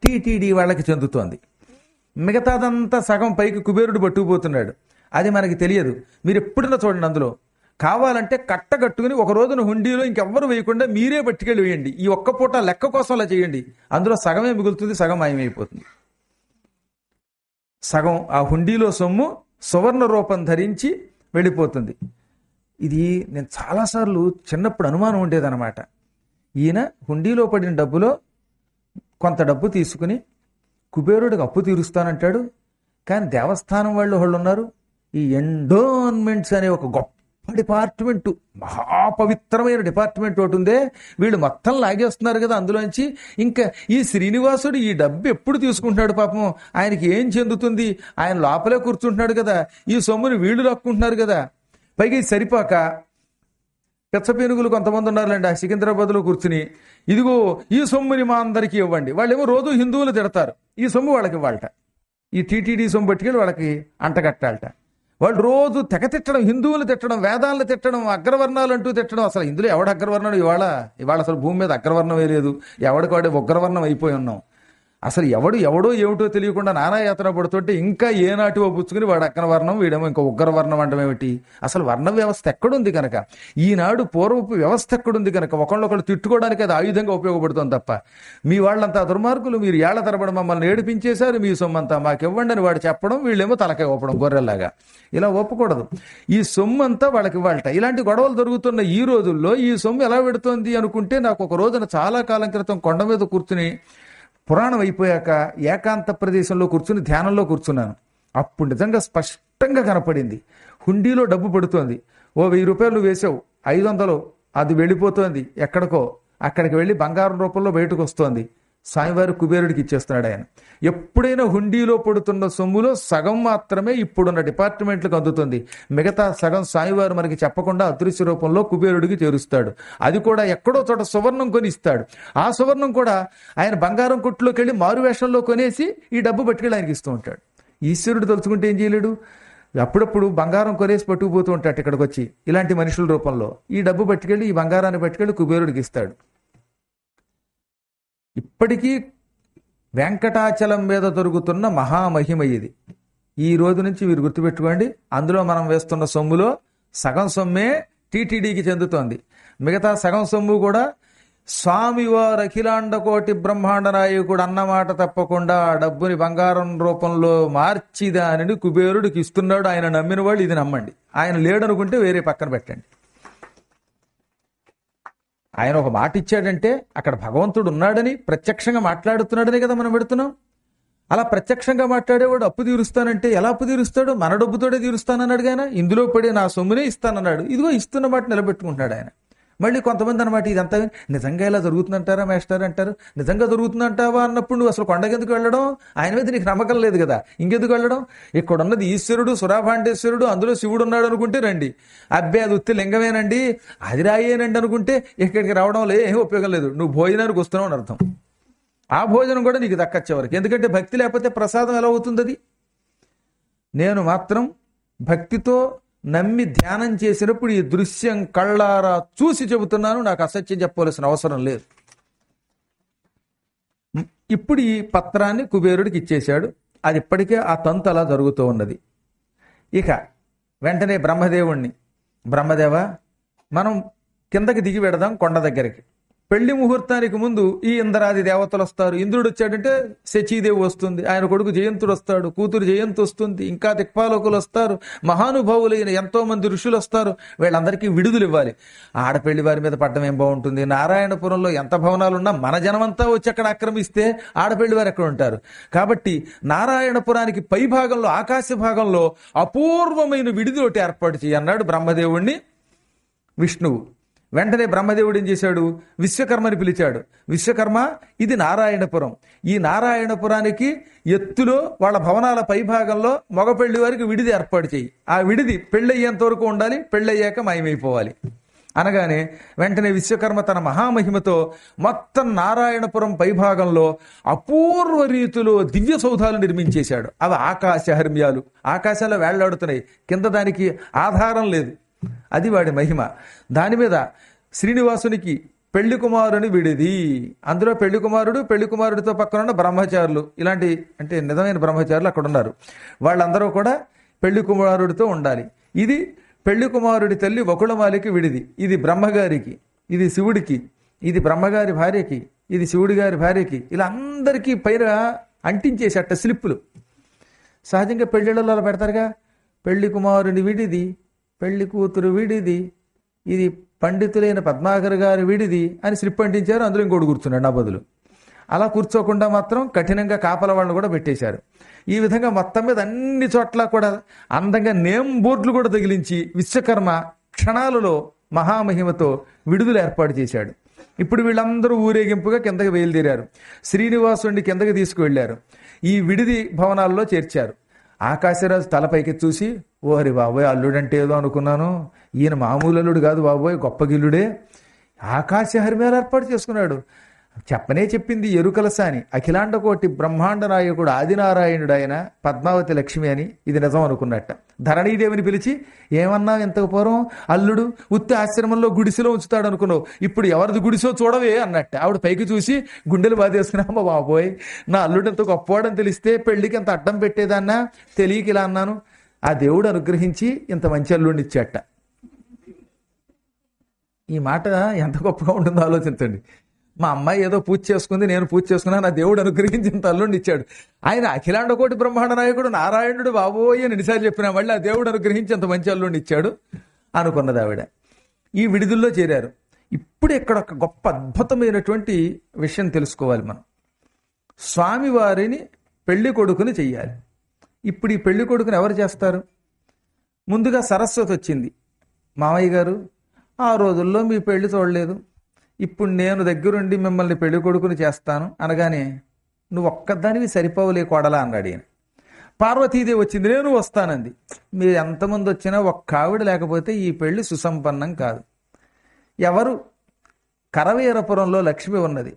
TTD వాళ్ళకి చెందుతోంది మిగతాదంతా సగం పైకి కుబేరుడు పట్టుకుపోతున్నాడు అది మనకి తెలియదు మీరు ఎప్పుడైనా చూడండి అందులో కావాలంటే కట్టగట్టుకుని ఒక రోజున హుండీలో ఇంకెవ్వరు వేయకుండా మీరే పట్టుకెళ్ళి వేయండి ఈ ఒక్క పూట లెక్క కోసం అలా చేయండి అందులో సగమే మిగులుతుంది సగం మాయమైపోతుంది సగం ఆ హుండీలో సొమ్ము సువర్ణ రూపం ధరించి వెళ్ళిపోతుంది ఇది నేను చాలాసార్లు చిన్నప్పుడు అనుమానం ఉండేదన్నమాట ఈయన హుండీలో పడిన డబ్బులో కొంత డబ్బు తీసుకుని కుబేరుడికి అప్పు తీరుస్తానంటాడు కానీ దేవస్థానం వాళ్ళు వాళ్ళు ఉన్నారు ఈ ఎండోన్మెంట్స్ అనే ఒక గొప్ప డిపార్ట్మెంట్ మహాపవిత్రమైన డిపార్ట్మెంట్ ఒకటి ఉందే వీళ్ళు మొత్తం లాగేస్తున్నారు కదా అందులోంచి ఇంకా ఈ శ్రీనివాసుడు ఈ డబ్బు ఎప్పుడు తీసుకుంటున్నాడు పాపం ఆయనకి ఏం చెందుతుంది ఆయన లోపలే కూర్చుంటున్నాడు కదా ఈ సొమ్ముని వీళ్ళు లాక్కుంటున్నారు కదా పైగా ఇది సరిపోక పెచ్చపేనుగులు కొంతమంది ఉన్నారులేండి ఆ సికింద్రాబాద్లో కూర్చుని ఇదిగో ఈ సొమ్ముని మా అందరికీ ఇవ్వండి వాళ్ళేమో రోజు హిందువులు తిడతారు ఈ సొమ్ము వాళ్ళకి ఇవ్వాలట ఈ టీటీడీ సొమ్ము పట్టుకెళ్ళి వాళ్ళకి అంటగట్టాలట వాళ్ళు రోజు తెగ తిట్టడం హిందువులు తిట్టడం వేదాలను తిట్టడం అగ్రవర్ణాలు అంటూ తిట్టడం అసలు ఇందులో ఎవడ అగ్రవర్ణం ఇవాళ ఇవాళ అసలు భూమి మీద అగ్రవర్ణమే లేదు ఎవడికాడే ఉగ్రవర్ణం అయిపోయి ఉన్నాం అసలు ఎవడు ఎవడో ఏమిటో తెలియకుండా నానాయాతన పడుతుంటే ఇంకా ఏ నాటివో పుచ్చుకుని వాడు అగ్రవర్ణం వీడేమో ఇంకా ఉగ్రవర్ణం అంటే ఏమిటి అసలు వర్ణ వ్యవస్థ ఎక్కడుంది కనుక ఈనాడు పూర్వపు వ్యవస్థ ఎక్కడుంది కనుక ఒకళ్ళొకళ్ళు తిట్టుకోవడానికి అది ఆయుధంగా ఉపయోగపడుతుంది తప్ప మీ వాళ్ళంతా దుర్మార్గులు మీరు ఏళ్ల తరబడి మమ్మల్ని ఏడిపించేశారు మీ సొమ్మంతా మాకు ఇవ్వండి అని వాడు చెప్పడం వీళ్ళేమో తలకాయ ఒప్పడం గొర్రెల్లాగా ఇలా ఒప్పకూడదు ఈ సొమ్ము అంతా వాళ్ళకి ఇవ్వాలట ఇలాంటి గొడవలు జరుగుతున్న ఈ రోజుల్లో ఈ సొమ్ము ఎలా పెడుతోంది అనుకుంటే నాకు ఒక రోజున చాలా కాలం క్రితం కొండ మీద కూర్చుని పురాణం అయిపోయాక ఏకాంత ప్రదేశంలో కూర్చుని ధ్యానంలో కూర్చున్నాను అప్పుడు నిజంగా స్పష్టంగా కనపడింది హుండీలో డబ్బు పడుతోంది ఓ వెయ్యి రూపాయలు నువ్వు వేసావు ఐదు వందలు అది వెళ్ళిపోతోంది ఎక్కడికో అక్కడికి వెళ్ళి బంగారం రూపంలో బయటకు వస్తోంది స్వామివారి కుబేరుడికి ఇచ్చేస్తున్నాడు ఆయన ఎప్పుడైనా హుండీలో పడుతున్న సొమ్ములో సగం మాత్రమే ఇప్పుడున్న డిపార్ట్మెంట్లకు అందుతుంది మిగతా సగం స్వామివారు మనకి చెప్పకుండా అదృశ్య రూపంలో కుబేరుడికి చేరుస్తాడు అది కూడా ఎక్కడో చోట సువర్ణం కొని ఇస్తాడు ఆ సువర్ణం కూడా ఆయన బంగారం కొట్టులోకి వెళ్ళి మారు వేషంలో కొనేసి ఈ డబ్బు పట్టుకెళ్ళి ఆయనకి ఇస్తూ ఉంటాడు ఈశ్వరుడు తలుచుకుంటే ఏం చేయలేడు అప్పుడప్పుడు బంగారం కొనేసి పట్టుకుపోతూ ఉంటాడు ఇక్కడికి వచ్చి ఇలాంటి మనుషుల రూపంలో ఈ డబ్బు పట్టుకెళ్ళి ఈ బంగారాన్ని పట్టుకెళ్ళి కుబేరుడికి ఇస్తాడు ఇప్పటికీ వెంకటాచలం మీద దొరుకుతున్న మహామహిమ ఇది ఈ రోజు నుంచి మీరు గుర్తుపెట్టుకోండి అందులో మనం వేస్తున్న సొమ్ములో సగం సొమ్మే టీటీడీకి చెందుతోంది మిగతా సగం సొమ్ము కూడా స్వామివారు అఖిలాండ కోటి బ్రహ్మాండ నాయకుడు అన్నమాట తప్పకుండా ఆ డబ్బుని బంగారం రూపంలో మార్చి దానిని కుబేరుడికి ఇస్తున్నాడు ఆయన నమ్మిన వాళ్ళు ఇది నమ్మండి ఆయన లేడనుకుంటే వేరే పక్కన పెట్టండి ఆయన ఒక మాట ఇచ్చాడంటే అక్కడ భగవంతుడు ఉన్నాడని ప్రత్యక్షంగా మాట్లాడుతున్నాడని కదా మనం పెడుతున్నాం అలా ప్రత్యక్షంగా మాట్లాడేవాడు అప్పు తీరుస్తానంటే ఎలా అప్పు తీరుస్తాడు మన డబ్బుతోడే తీరుస్తానన్నాడు ఆయన ఇందులో పడి నా సొమ్మునే ఇస్తానన్నాడు ఇదిగో ఇస్తున్న మాట నిలబెట్టుకుంటున్నాడు ఆయన మళ్ళీ కొంతమంది అనమాట ఇదంతా నిజంగా ఇలా జరుగుతుందంటారా మేస్టర్ అంటారు నిజంగా జరుగుతుందంటావా అన్నప్పుడు నువ్వు అసలు కొండకెందుకు వెళ్ళడం ఆయన మీద నీకు నమ్మకం లేదు కదా ఇంకెందుకు వెళ్ళడం ఇక్కడ ఉన్నది ఈశ్వరుడు సురాభాండేశ్వరుడు అందులో శివుడు ఉన్నాడు అనుకుంటే రండి అబ్బే అది ఉత్తి లింగమేనండి అది రాయేనండి అనుకుంటే ఇక్కడికి రావడం లే ఏం ఉపయోగం లేదు నువ్వు భోజనానికి వస్తున్నావు అని అర్థం ఆ భోజనం కూడా నీకు దక్కచ్చే వరకు ఎందుకంటే భక్తి లేకపోతే ప్రసాదం ఎలా అవుతుంది అది నేను మాత్రం భక్తితో నమ్మి ధ్యానం చేసినప్పుడు ఈ దృశ్యం కళ్ళారా చూసి చెబుతున్నాను నాకు అసత్యం చెప్పవలసిన అవసరం లేదు ఇప్పుడు ఈ పత్రాన్ని కుబేరుడికి ఇచ్చేశాడు అది ఇప్పటికే ఆ తంతు అలా జరుగుతూ ఉన్నది ఇక వెంటనే బ్రహ్మదేవుణ్ణి బ్రహ్మదేవ మనం కిందకి దిగి పెడదాం కొండ దగ్గరికి పెళ్లి ముహూర్తానికి ముందు ఈ ఇంద్రాది దేవతలు వస్తారు ఇంద్రుడు వచ్చాడంటే శచీదేవి వస్తుంది ఆయన కొడుకు జయంతుడు వస్తాడు కూతురు జయంతు వస్తుంది ఇంకా దిక్పాలకులు వస్తారు మహానుభావులైన ఎంతో మంది ఋషులు వస్తారు వీళ్ళందరికీ విడుదలు ఇవ్వాలి ఆడపెళ్లి వారి మీద పడ్డం ఏం బాగుంటుంది నారాయణపురంలో ఎంత భవనాలు ఉన్నా మన జనమంతా వచ్చి అక్కడ ఆక్రమిస్తే ఆడపెళ్లి వారు ఎక్కడ ఉంటారు కాబట్టి నారాయణపురానికి పై భాగంలో ఆకాశ భాగంలో అపూర్వమైన విడిదోటి ఏర్పాటు చేయి అన్నాడు బ్రహ్మదేవుణ్ణి విష్ణువు వెంటనే బ్రహ్మదేవుడు ఏం చేశాడు విశ్వకర్మని పిలిచాడు విశ్వకర్మ ఇది నారాయణపురం ఈ నారాయణపురానికి ఎత్తులో వాళ్ళ భవనాల పైభాగంలో మగ పెళ్లి వారికి విడిది ఏర్పాటు చేయి ఆ విడిది పెళ్ళయ్యేంత వరకు ఉండాలి పెళ్ళయ్యాక మాయమైపోవాలి అనగానే వెంటనే విశ్వకర్మ తన మహామహిమతో మొత్తం నారాయణపురం పైభాగంలో అపూర్వ రీతిలో దివ్య సౌధాలు నిర్మించేశాడు అవి ఆకాశ హర్మ్యాలు ఆకాశంలో వేళ్లాడుతున్నాయి కింద దానికి ఆధారం లేదు అది వాడి మహిమ దాని మీద శ్రీనివాసునికి పెళ్లి కుమారుని విడిది అందులో పెళ్లి కుమారుడు పెళ్లి కుమారుడితో పక్కన ఉన్న బ్రహ్మచారులు ఇలాంటి అంటే నిజమైన బ్రహ్మచారులు అక్కడ ఉన్నారు వాళ్ళందరూ కూడా పెళ్లి కుమారుడితో ఉండాలి ఇది పెళ్లి కుమారుడి తల్లి వకుళమాలికి విడిది ఇది బ్రహ్మగారికి ఇది శివుడికి ఇది బ్రహ్మగారి భార్యకి ఇది శివుడి గారి భార్యకి ఇలా అందరికీ పైన అంటించేసట స్లిప్పులు సహజంగా పెళ్ళిళ్ళలో అలా పెడతారుగా పెళ్లి కుమారుని విడిది పెళ్లి కూతురు విడిది ఇది పండితులైన పద్మాకర్ గారి విడిది అని స్లిప్ అంటించారు అందులో ఇంకోటి కూర్చున్నాడు నా బదులు అలా కూర్చోకుండా మాత్రం కఠినంగా కాపల వాళ్ళని కూడా పెట్టేశారు ఈ విధంగా మొత్తం మీద అన్ని చోట్ల కూడా అందంగా నేమ్ బోర్డులు కూడా తగిలించి విశ్వకర్మ క్షణాలలో మహామహిమతో విడుదల ఏర్పాటు చేశాడు ఇప్పుడు వీళ్ళందరూ ఊరేగింపుగా కిందకి బయలుదేరారు శ్రీనివాసుడిని కిందకి తీసుకువెళ్లారు ఈ విడిది భవనాల్లో చేర్చారు ఆకాశరాజు తలపైకి చూసి ఓహరి బాబోయ్ అల్లుడంటే ఏదో అనుకున్నాను ఈయన మామూలు అల్లుడు కాదు బాబోయ్ గొప్ప గిల్లుడే ఆకాశ హరిమేలు ఏర్పాటు చేసుకున్నాడు చెప్పనే చెప్పింది ఎరుకల సాని అఖిలాండ కోటి బ్రహ్మాండ నాయకుడు ఆదినారాయణుడు ఆయన పద్మావతి లక్ష్మి అని ఇది నిజం అనుకున్నట్ట ధరణీదేవిని పిలిచి ఏమన్నా ఇంతకు పూర్వం అల్లుడు ఉత్తి ఆశ్రమంలో గుడిసెలో ఉంచుతాడు అనుకున్నావు ఇప్పుడు ఎవరిది గుడిసో చూడవే అన్నట్ట ఆవిడ పైకి చూసి గుండెలు బాధేసుకున్నామా బాబోయ్ నా అల్లుడు ఎంత గొప్పవాడని తెలిస్తే పెళ్లికి ఎంత అడ్డం పెట్టేదన్నా తెలియక ఇలా అన్నాను ఆ దేవుడు అనుగ్రహించి ఇంత మంచి అల్లుడిని ఇచ్చాట ఈ మాట ఎంత గొప్పగా ఉంటుందో ఆలోచించండి మా అమ్మాయి ఏదో పూజ చేసుకుంది నేను పూజ చేసుకున్నా నా దేవుడు అనుగ్రహించిన తల్లుండి ఇచ్చాడు ఆయన అఖిలాండ కోటి బ్రహ్మాండ నాయకుడు నారాయణుడు బాబోయ్ అని ఎన్నిసార్లు చెప్పినా మళ్ళీ ఆ దేవుడు అనుగ్రహించి అంత మంచి అల్లుండి ఇచ్చాడు అనుకున్నది ఆవిడ ఈ విడుదల్లో చేరారు ఇప్పుడు ఇక్కడ ఒక గొప్ప అద్భుతమైనటువంటి విషయం తెలుసుకోవాలి మనం స్వామివారిని పెళ్లి కొడుకుని చెయ్యాలి ఇప్పుడు ఈ పెళ్లి కొడుకుని ఎవరు చేస్తారు ముందుగా సరస్వతి వచ్చింది మామయ్య గారు ఆ రోజుల్లో మీ పెళ్లి చూడలేదు ఇప్పుడు నేను దగ్గరుండి మిమ్మల్ని పెళ్లి కొడుకుని చేస్తాను అనగానే నువ్వు ఒక్కదానివి సరిపోవలే కోడలా అన్నాడు ఈయన పార్వతీదేవి వచ్చింది నేను వస్తానంది మీరు ఎంతమంది వచ్చినా ఒక్క ఆవిడ లేకపోతే ఈ పెళ్లి సుసంపన్నం కాదు ఎవరు కరవీరపురంలో లక్ష్మి ఉన్నది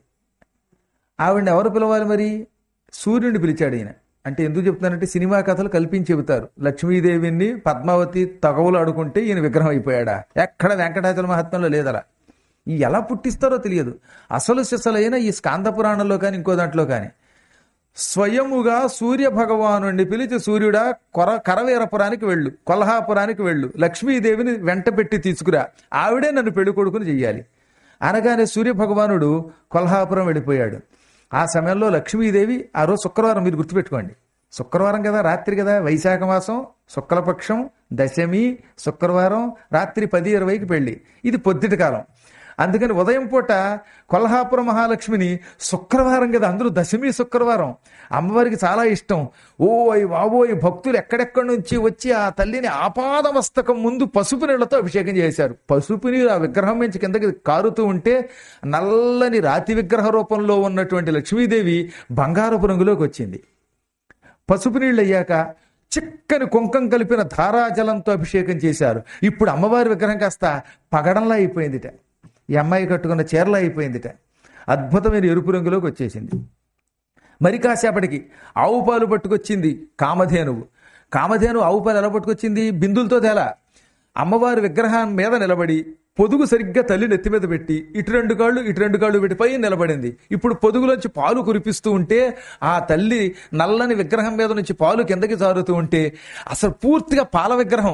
ఆవిడని ఎవరు పిలవాలి మరి సూర్యుడిని పిలిచాడు ఈయన అంటే ఎందుకు చెప్తున్నానంటే సినిమా కథలు కల్పించి చెబుతారు లక్ష్మీదేవిని పద్మావతి తగవులు ఆడుకుంటే ఈయన విగ్రహం అయిపోయాడా ఎక్కడ వెంకటాచల మహాత్మ్యంలో లేదలా ఈ ఎలా పుట్టిస్తారో తెలియదు అసలు సిసలైన ఈ స్కాంద పురాణంలో కానీ ఇంకో దాంట్లో కానీ స్వయముగా సూర్య భగవానుడిని పిలిచి సూర్యుడా కొర కరవీరపురానికి వెళ్ళు కొల్హాపురానికి వెళ్ళు లక్ష్మీదేవిని వెంట పెట్టి తీసుకురా ఆవిడే నన్ను పెళ్లి కొడుకుని చెయ్యాలి అనగానే సూర్య భగవానుడు కొల్హాపురం వెళ్ళిపోయాడు ఆ సమయంలో లక్ష్మీదేవి ఆ రోజు శుక్రవారం మీరు గుర్తుపెట్టుకోండి శుక్రవారం కదా రాత్రి కదా వైశాఖ మాసం శుక్లపక్షం దశమి శుక్రవారం రాత్రి పది ఇరవైకి పెళ్లి ఇది పొద్దుటి కాలం అందుకని ఉదయం పూట కొల్హాపురం మహాలక్ష్మిని శుక్రవారం కదా అందరూ దశమి శుక్రవారం అమ్మవారికి చాలా ఇష్టం ఓయ్ బాబోయ్ భక్తులు ఎక్కడెక్కడి నుంచి వచ్చి ఆ తల్లిని ఆపాదమస్తకం ముందు పసుపు నీళ్లతో అభిషేకం చేశారు పసుపు నీరు ఆ విగ్రహం నుంచి కిందకి కారుతూ ఉంటే నల్లని రాతి విగ్రహ రూపంలో ఉన్నటువంటి లక్ష్మీదేవి బంగారపు రంగులోకి వచ్చింది పసుపు నీళ్ళు అయ్యాక చిక్కని కుంకం కలిపిన ధారాజలంతో అభిషేకం చేశారు ఇప్పుడు అమ్మవారి విగ్రహం కాస్త పగడంలా అయిపోయిందిట ఈ అమ్మాయి కట్టుకున్న చీరలా అయిపోయిందిట అద్భుతమైన ఎరుపు రంగులోకి వచ్చేసింది మరి కాసేపటికి ఆవు పాలు పట్టుకొచ్చింది కామధేనువు కామధేను ఆవు పాలు ఎలా పట్టుకొచ్చింది బిందులతో తేలా అమ్మవారి విగ్రహం మీద నిలబడి పొదుగు సరిగ్గా తల్లి నెత్తి మీద పెట్టి ఇటు రెండు కాళ్ళు ఇటు రెండు కాళ్ళు పెట్టి పై నిలబడింది ఇప్పుడు పొదుగులోంచి పాలు కురిపిస్తూ ఉంటే ఆ తల్లి నల్లని విగ్రహం మీద నుంచి పాలు కిందకి జారుతూ ఉంటే అసలు పూర్తిగా పాల విగ్రహం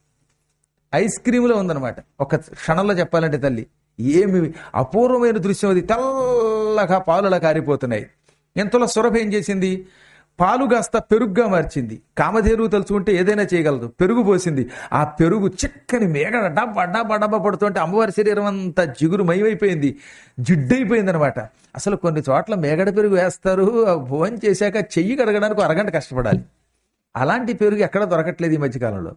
ఐస్ క్రీములో ఉందన్నమాట ఒక క్షణంలో చెప్పాలంటే తల్లి ఏమి అపూర్వమైన దృశ్యం అది తెల్లగా పాలులా కారిపోతున్నాయి ఎంతలో సురభ ఏం చేసింది పాలు కాస్త పెరుగుగా మార్చింది కామధేను తలుచుకుంటే ఏదైనా చేయగలదు పెరుగు పోసింది ఆ పెరుగు చిక్కని మేగడ డబ్బా డబ్బా డబ్బా పడుతుంటే అమ్మవారి శరీరం అంతా జిగురు మయమైపోయింది జిడ్డైపోయింది అనమాట అసలు కొన్ని చోట్ల మేగడ పెరుగు వేస్తారు ఆ భోజనం చేశాక చెయ్యి కడగడానికి ఒక అరగంట కష్టపడాలి అలాంటి పెరుగు ఎక్కడ దొరకట్లేదు ఈ మధ్యకాలంలో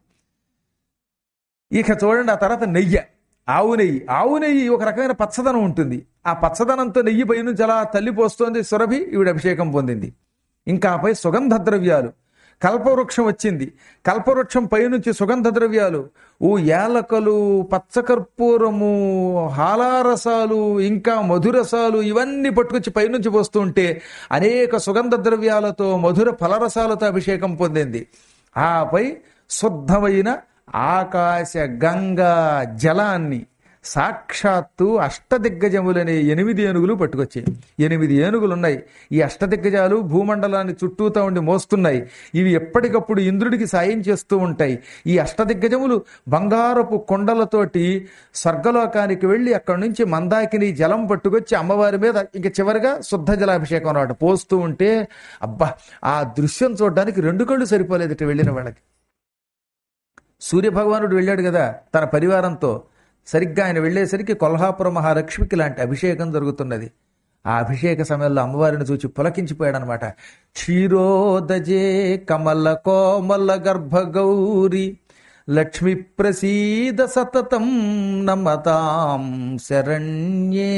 ఇక చూడండి ఆ తర్వాత నెయ్యి ఆవు నెయ్యి ఆవు నెయ్యి ఒక రకమైన పచ్చదనం ఉంటుంది ఆ పచ్చదనంతో నెయ్యి పై నుంచి అలా తల్లి పోస్తోంది సురభి ఈవిడ అభిషేకం పొందింది ఇంకా పై సుగంధ ద్రవ్యాలు కల్పవృక్షం వచ్చింది కల్పవృక్షం పైనుంచి సుగంధ ద్రవ్యాలు ఓ యాలకలు పచ్చకర్పూరము హాలారసాలు ఇంకా మధురసాలు ఇవన్నీ పట్టుకొచ్చి పైనుంచి పోస్తూ ఉంటే అనేక సుగంధ ద్రవ్యాలతో మధుర ఫలరసాలతో అభిషేకం పొందింది ఆపై శుద్ధమైన ఆకాశ గంగా జలాన్ని సాక్షాత్తు అష్టదిగ్గజములనే ఎనిమిది ఏనుగులు పట్టుకొచ్చాయి ఎనిమిది ఏనుగులు ఉన్నాయి ఈ అష్టదిగ్గజాలు భూమండలాన్ని చుట్టూతా ఉండి మోస్తున్నాయి ఇవి ఎప్పటికప్పుడు ఇంద్రుడికి సాయం చేస్తూ ఉంటాయి ఈ అష్టదిగ్గజములు బంగారపు కొండలతోటి స్వర్గలోకానికి వెళ్ళి అక్కడి నుంచి మందాకిని జలం పట్టుకొచ్చి అమ్మవారి మీద ఇంక చివరిగా శుద్ధ జలాభిషేకం అన్నమాట పోస్తూ ఉంటే అబ్బా ఆ దృశ్యం చూడడానికి రెండు కళ్ళు సరిపోలేదు ఇటు వెళ్ళిన వాళ్ళకి సూర్యభగవానుడు వెళ్ళాడు కదా తన పరివారంతో సరిగ్గా ఆయన వెళ్ళేసరికి కొల్హాపురం మహాలక్ష్మికి లాంటి అభిషేకం జరుగుతున్నది ఆ అభిషేక సమయంలో అమ్మవారిని చూచి పులకించిపోయాడనమాట క్షీరోదజే కమల కోమల గర్భ గౌరి లక్ష్మి ప్రసీద సతతం నమతాం శరణ్యే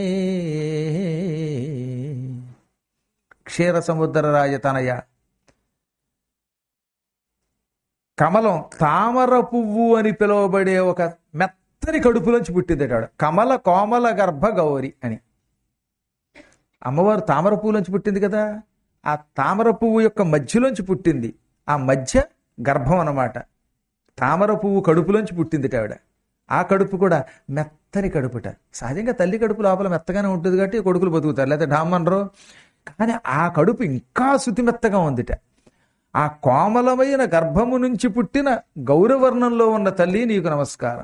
క్షీర సముద్ర రాజతనయ కమలం తామర పువ్వు అని పిలువబడే ఒక మెత్తని కడుపులోంచి పుట్టిందట ఆవిడ. కమల కోమల గర్భ గౌరి అని అమ్మవారు తామర పువ్వులోంచి పుట్టింది కదా ఆ తామర పువ్వు యొక్క మధ్యలోంచి పుట్టింది ఆ మధ్య గర్భం అన్నమాట తామర పువ్వు కడుపులోంచి పుట్టిందిట ఆవిడ ఆ కడుపు కూడా మెత్తని కడుపుట సహజంగా తల్లి కడుపు లోపల మెత్తగానే ఉంటుంది కాబట్టి కొడుకులు బతుకుతారు లేకపోతే డామ్మనరు కానీ ఆ కడుపు ఇంకా శుతి మెత్తగా ఉందిట ఆ కోమలమైన గర్భము నుంచి పుట్టిన గౌరవర్ణంలో ఉన్న తల్లి నీకు నమస్కారం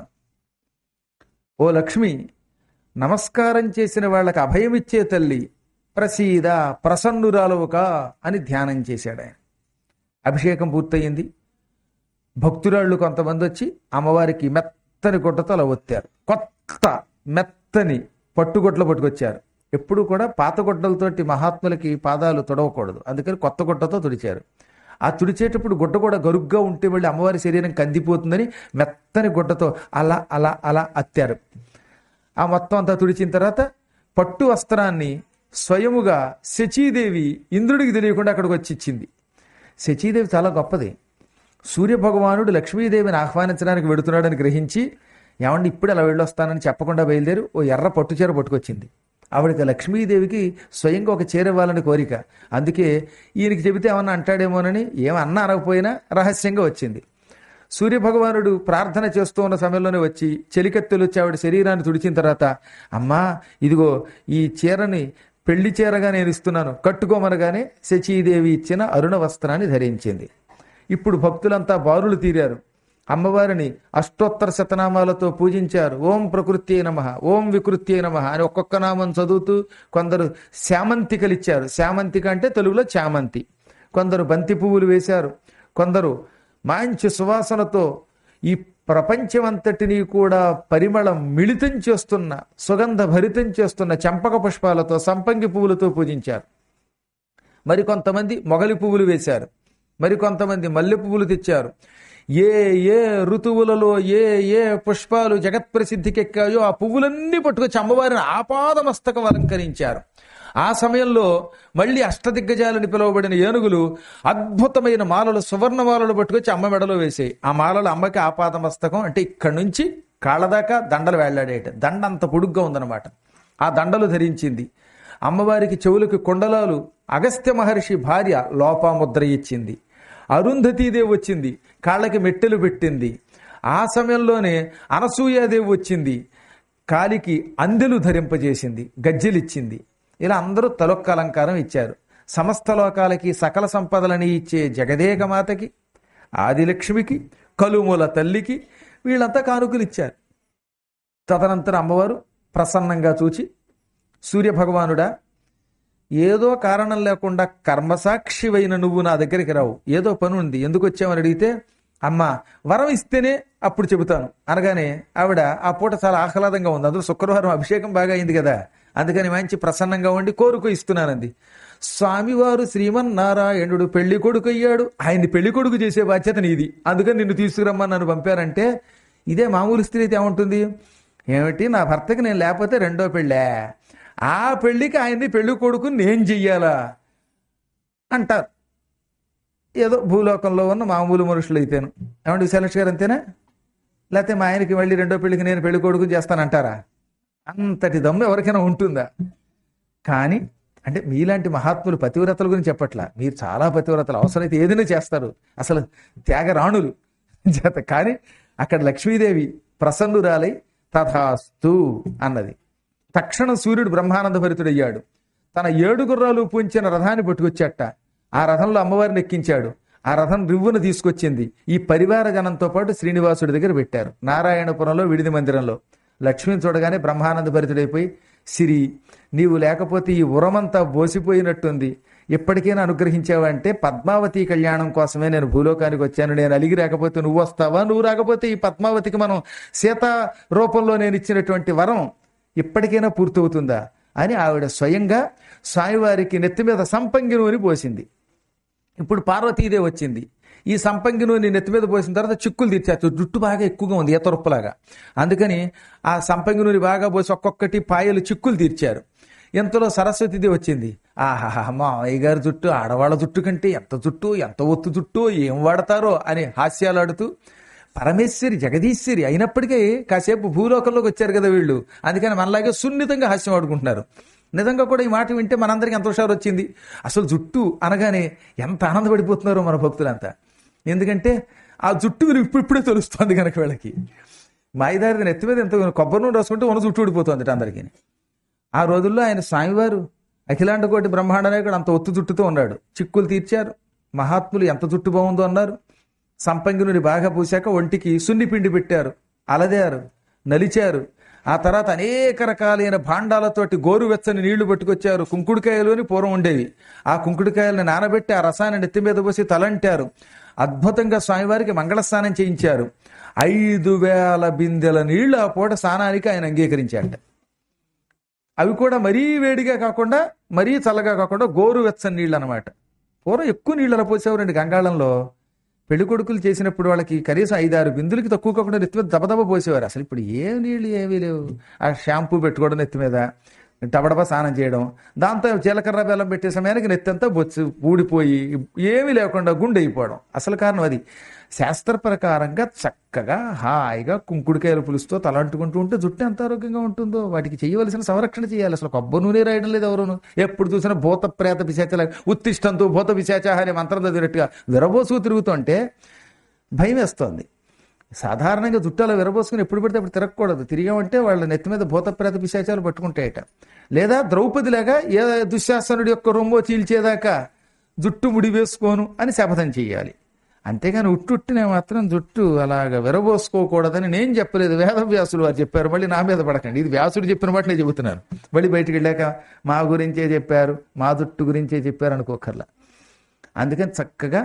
ఓ లక్ష్మి నమస్కారం చేసిన వాళ్ళకి అభయమిచ్చే తల్లి ప్రసీద ప్రసన్నురాలవుక అని ధ్యానం చేశాడు ఆయన అభిషేకం పూర్తయింది భక్తురాళ్ళు కొంతమంది వచ్చి అమ్మవారికి మెత్తని గుడ్డతో అలా ఒత్తారు కొత్త మెత్తని పట్టుగుడ్డలు పట్టుకొచ్చారు ఎప్పుడు కూడా పాత గుడ్డలతోటి మహాత్ములకి పాదాలు తొడవకూడదు అందుకని కొత్త గుడ్డతో తుడిచారు ఆ తుడిచేటప్పుడు గుడ్డ కూడా గరుగ్గా ఉంటే మళ్ళీ అమ్మవారి శరీరం కందిపోతుందని మెత్తని గుడ్డతో అలా అలా అలా అత్తారు ఆ మొత్తం అంతా తుడిచిన తర్వాత పట్టు వస్త్రాన్ని స్వయముగా శచీదేవి ఇంద్రుడికి తెలియకుండా అక్కడికి వచ్చి ఇచ్చింది శచీదేవి చాలా గొప్పది సూర్యభగవానుడు లక్ష్మీదేవిని ఆహ్వానించడానికి వెడుతున్నాడని గ్రహించి ఏమండి ఇప్పుడు అలా వెళ్ళొస్తానని చెప్పకుండా బయలుదేరి ఓ ఎర్ర పట్టు చీర పట్టుకొచ్చింది ఆవిడకి లక్ష్మీదేవికి స్వయంగా ఒక చీర ఇవ్వాలని కోరిక అందుకే ఈయనకి చెబితే ఏమన్నా అంటాడేమోనని ఏమన్నా అనకపోయినా రహస్యంగా వచ్చింది సూర్యభగవానుడు ప్రార్థన చేస్తూ ఉన్న సమయంలోనే వచ్చి చెలికత్తెలు వచ్చి ఆవిడ శరీరాన్ని తుడిచిన తర్వాత అమ్మా ఇదిగో ఈ చీరని పెళ్లి చీరగా నేను ఇస్తున్నాను కట్టుకోమనగానే శచీదేవి ఇచ్చిన అరుణ వస్త్రాన్ని ధరించింది ఇప్పుడు భక్తులంతా బారులు తీరారు అమ్మవారిని అష్టోత్తర శతనామాలతో పూజించారు ఓం ప్రకృతి నమ ఓం వికృతి నమ అని ఒక్కొక్క నామం చదువుతూ కొందరు శామంతికలు ఇచ్చారు శామంతిక అంటే తెలుగులో చామంతి కొందరు బంతి పువ్వులు వేశారు కొందరు మంచి సువాసనతో ఈ ప్రపంచమంతటినీ కూడా పరిమళం మిళితం చేస్తున్న సుగంధ భరితం చేస్తున్న చంపక పుష్పాలతో సంపంగి పువ్వులతో పూజించారు మరికొంతమంది మొగలి పువ్వులు వేశారు మరికొంతమంది మల్లె పువ్వులు తెచ్చారు ఏ ఏ ఋతువులలో ఏ ఏ పుష్పాలు జగత్ ప్రసిద్ధికెక్కాయో ఆ పువ్వులన్నీ పట్టుకొచ్చి అమ్మవారిని ఆపాదమస్తకం అలంకరించారు ఆ సమయంలో మళ్ళీ అష్టదిగ్గజాలని పిలువబడిన ఏనుగులు అద్భుతమైన మాలలు సువర్ణ మాలలు పట్టుకొచ్చి అమ్మ మెడలో వేసాయి ఆ మాలలు అమ్మకి ఆపాదమస్తకం అంటే ఇక్కడి నుంచి కాళ్ళ దాకా దండలు వేళ్లాడేట దండ అంత పొడుగ్గా ఉందన్నమాట ఆ దండలు ధరించింది అమ్మవారికి చెవులకు కొండలాలు అగస్త్య మహర్షి భార్య లోపాముద్ర ఇచ్చింది అరుంధతీదేవి వచ్చింది కాళ్ళకి మెట్టెలు పెట్టింది ఆ సమయంలోనే అనసూయాదేవి వచ్చింది కాలికి అందెలు ధరింపజేసింది గజ్జెలిచ్చింది ఇలా అందరూ తలొక్క అలంకారం ఇచ్చారు సమస్త లోకాలకి సకల సంపదలని ఇచ్చే జగదేకమాతకి ఆదిలక్ష్మికి కలుమూల తల్లికి వీళ్ళంతా కానుకలు ఇచ్చారు తదనంతరం అమ్మవారు ప్రసన్నంగా చూచి సూర్యభగవానుడా ఏదో కారణం లేకుండా కర్మసాక్షివైన నువ్వు నా దగ్గరికి రావు ఏదో పని ఉంది ఎందుకు వచ్చావని అడిగితే అమ్మా వరం ఇస్తేనే అప్పుడు చెబుతాను అనగానే ఆవిడ ఆ పూట చాలా ఆహ్లాదంగా ఉంది అందులో శుక్రవారం అభిషేకం బాగా అయింది కదా అందుకని మంచి ప్రసన్నంగా ఉండి కోరుకు ఇస్తున్నానంది స్వామివారు శ్రీమన్నారాయణుడు పెళ్లి కొడుకు అయ్యాడు ఆయన్ని పెళ్లి కొడుకు చేసే బాధ్యత నీది అందుకని నిన్ను తీసుకురమ్మని నన్ను పంపారంటే ఇదే మామూలు స్త్రీ అయితే ఏముంటుంది ఏమిటి నా భర్తకి నేను లేకపోతే రెండో పెళ్ళే ఆ పెళ్లికి ఆయన్ని పెళ్లి కొడుకు నేను చెయ్యాలా అంటారు ఏదో భూలోకంలో ఉన్న మామూలు మనుషులు అయితేను ఏమంటే విశాలక్ష గారు అంతేనా లేకపోతే మా ఆయనకి మళ్ళీ రెండో పెళ్లికి నేను పెళ్లి కొడుకు చేస్తానంటారా అంతటి దమ్ము ఎవరికైనా ఉంటుందా కానీ అంటే మీలాంటి మహాత్ములు పతివ్రతల గురించి చెప్పట్లా మీరు చాలా పతివ్రతలు అవసరమైతే ఏదైనా చేస్తారు అసలు త్యాగరాణులు చేత కానీ అక్కడ లక్ష్మీదేవి ప్రసన్నురాలై తథాస్తు అన్నది తక్షణం సూర్యుడు బ్రహ్మానంద భరితుడయ్యాడు తన ఏడు గుర్రాలు పూంచిన రథాన్ని పట్టుకొచ్చాట ఆ రథంలో అమ్మవారిని ఎక్కించాడు ఆ రథం రివ్వును తీసుకొచ్చింది ఈ పరివార జనంతో పాటు శ్రీనివాసుడి దగ్గర పెట్టారు నారాయణపురంలో విడిది మందిరంలో లక్ష్మిని చూడగానే బ్రహ్మానంద భరితుడైపోయి సిరి నీవు లేకపోతే ఈ ఉరమంతా బోసిపోయినట్టుంది ఎప్పటికైనా అనుగ్రహించావంటే పద్మావతి కళ్యాణం కోసమే నేను భూలోకానికి వచ్చాను నేను అలిగి రాకపోతే నువ్వు వస్తావా నువ్వు రాకపోతే ఈ పద్మావతికి మనం సీత రూపంలో నేను ఇచ్చినటువంటి వరం ఇప్పటికైనా పూర్తవుతుందా అని ఆవిడ స్వయంగా స్వామివారికి నెత్తి మీద సంపంగి నూనె పోసింది ఇప్పుడు పార్వతీదే వచ్చింది ఈ సంపంగి నూనె నెత్తి మీద పోసిన తర్వాత చిక్కులు తీర్చారు జుట్టు బాగా ఎక్కువగా ఉంది ఈత రుప్పలాగా అందుకని ఆ సంపంగి నూనె బాగా పోసి ఒక్కొక్కటి పాయలు చిక్కులు తీర్చారు ఎంతలో సరస్వతిది వచ్చింది ఆహాహా మా అయ్య గారి జుట్టు ఆడవాళ్ళ జుట్టు కంటే ఎంత జుట్టు ఎంత ఒత్తు జుట్టు ఏం వాడతారో అని హాస్యాలాడుతూ పరమేశ్వరి జగదీశ్వరి అయినప్పటికీ కాసేపు భూలోకంలోకి వచ్చారు కదా వీళ్ళు అందుకని మనలాగే సున్నితంగా హాస్యం ఆడుకుంటున్నారు నిజంగా కూడా ఈ మాట వింటే మనందరికీ ఎంత హుషారు వచ్చింది అసలు జుట్టు అనగానే ఎంత ఆనందపడిపోతున్నారో మన భక్తులంతా ఎందుకంటే ఆ జుట్టు విలువ ఇప్పుడు ఇప్పుడే తెలుస్తుంది కనుక వీళ్ళకి మాయిదారి నెత్తి మీద ఎంత కొబ్బరి నూనె రాసుకుంటే ఉన్న జుట్టు ఊడిపోతుంది అందరికీ ఆ రోజుల్లో ఆయన స్వామివారు అఖిలాండ కోటి బ్రహ్మాండ నాయకుడు అంత ఒత్తు జుట్టుతో ఉన్నాడు చిక్కులు తీర్చారు మహాత్ములు ఎంత జుట్టు బాగుందో అన్నారు సంపంగినుని బాగా పూశాక ఒంటికి సున్ని పిండి పెట్టారు అలదారు నలిచారు ఆ తర్వాత అనేక రకాలైన భాండాలతోటి గోరువెచ్చని నీళ్లు పట్టుకొచ్చారు కుంకుడుకాయలు అని పూర్వం ఉండేవి ఆ కుంకుడుకాయలను నానబెట్టి ఆ రసాన్ని నెత్తి మీద పోసి తలంటారు అద్భుతంగా స్వామివారికి మంగళస్నానం చేయించారు ఐదు వేల బిందెల నీళ్లు ఆ పూట స్నానానికి ఆయన అంగీకరించాట అవి కూడా మరీ వేడిగా కాకుండా మరీ చల్లగా కాకుండా గోరువెచ్చని నీళ్ళు అనమాట పూర్వం ఎక్కువ నీళ్ళు అలా పోసేవారండి గంగాళంలో పెళ్లి కొడుకులు చేసినప్పుడు వాళ్ళకి కనీసం ఐదారు బిందులకి తక్కువ కాకుండా నెత్తి మీద దబదబ పోసేవారు అసలు ఇప్పుడు ఏ నీళ్ళు ఏమీ లేవు ఆ షాంపూ పెట్టుకోవడం నెత్తి మీద టబడబా స్నానం చేయడం దాంతో జీలకర్ర బెల్లం పెట్టే సమయానికి నెత్తి అంతా బొచ్చు ఊడిపోయి ఏమీ లేకుండా గుండె అయిపోవడం అసలు కారణం అది శాస్త్ర ప్రకారంగా చక్కగా హాయిగా కుంకుడుకాయల పులుసుతో తలంటుకుంటూ ఉంటే జుట్టు ఎంత ఆరోగ్యంగా ఉంటుందో వాటికి చేయవలసిన సంరక్షణ చేయాలి అసలు కొబ్బరి నూనె రాయడం లేదు ఎవరును ఎప్పుడు చూసినా భూత ప్రేత పిశాచల ఉత్తిష్టంతో భూత పిశాచ అనే మంత్రం చదివినట్టుగా విరబోసు తిరుగుతుంటే భయం వేస్తోంది సాధారణంగా జుట్టాలు విరబోసుకుని ఎప్పుడు పడితే అప్పుడు తిరగకూడదు తిరిగామంటే వాళ్ళ నెత్తి మీద భూతప్రేత పిశాచాలు పట్టుకుంటాయట లేదా ద్రౌపదిలాగా ఏ దుశ్శాసనుడి యొక్క రొమ్మో చీల్చేదాకా జుట్టు ముడి వేసుకోను అని శపథం చేయాలి అంతేగాని ఉట్టుట్టినే మాత్రం జుట్టు అలాగ విరబోసుకోకూడదని నేను చెప్పలేదు వేదవ్యాసులు వారు చెప్పారు మళ్ళీ నా మీద పడకండి ఇది వ్యాసుడు చెప్పిన మాట నేను చెబుతున్నాను మళ్ళీ బయటికి వెళ్ళాక మా గురించే చెప్పారు మా జుట్టు గురించే చెప్పారు అనుకోకర్లా అందుకని చక్కగా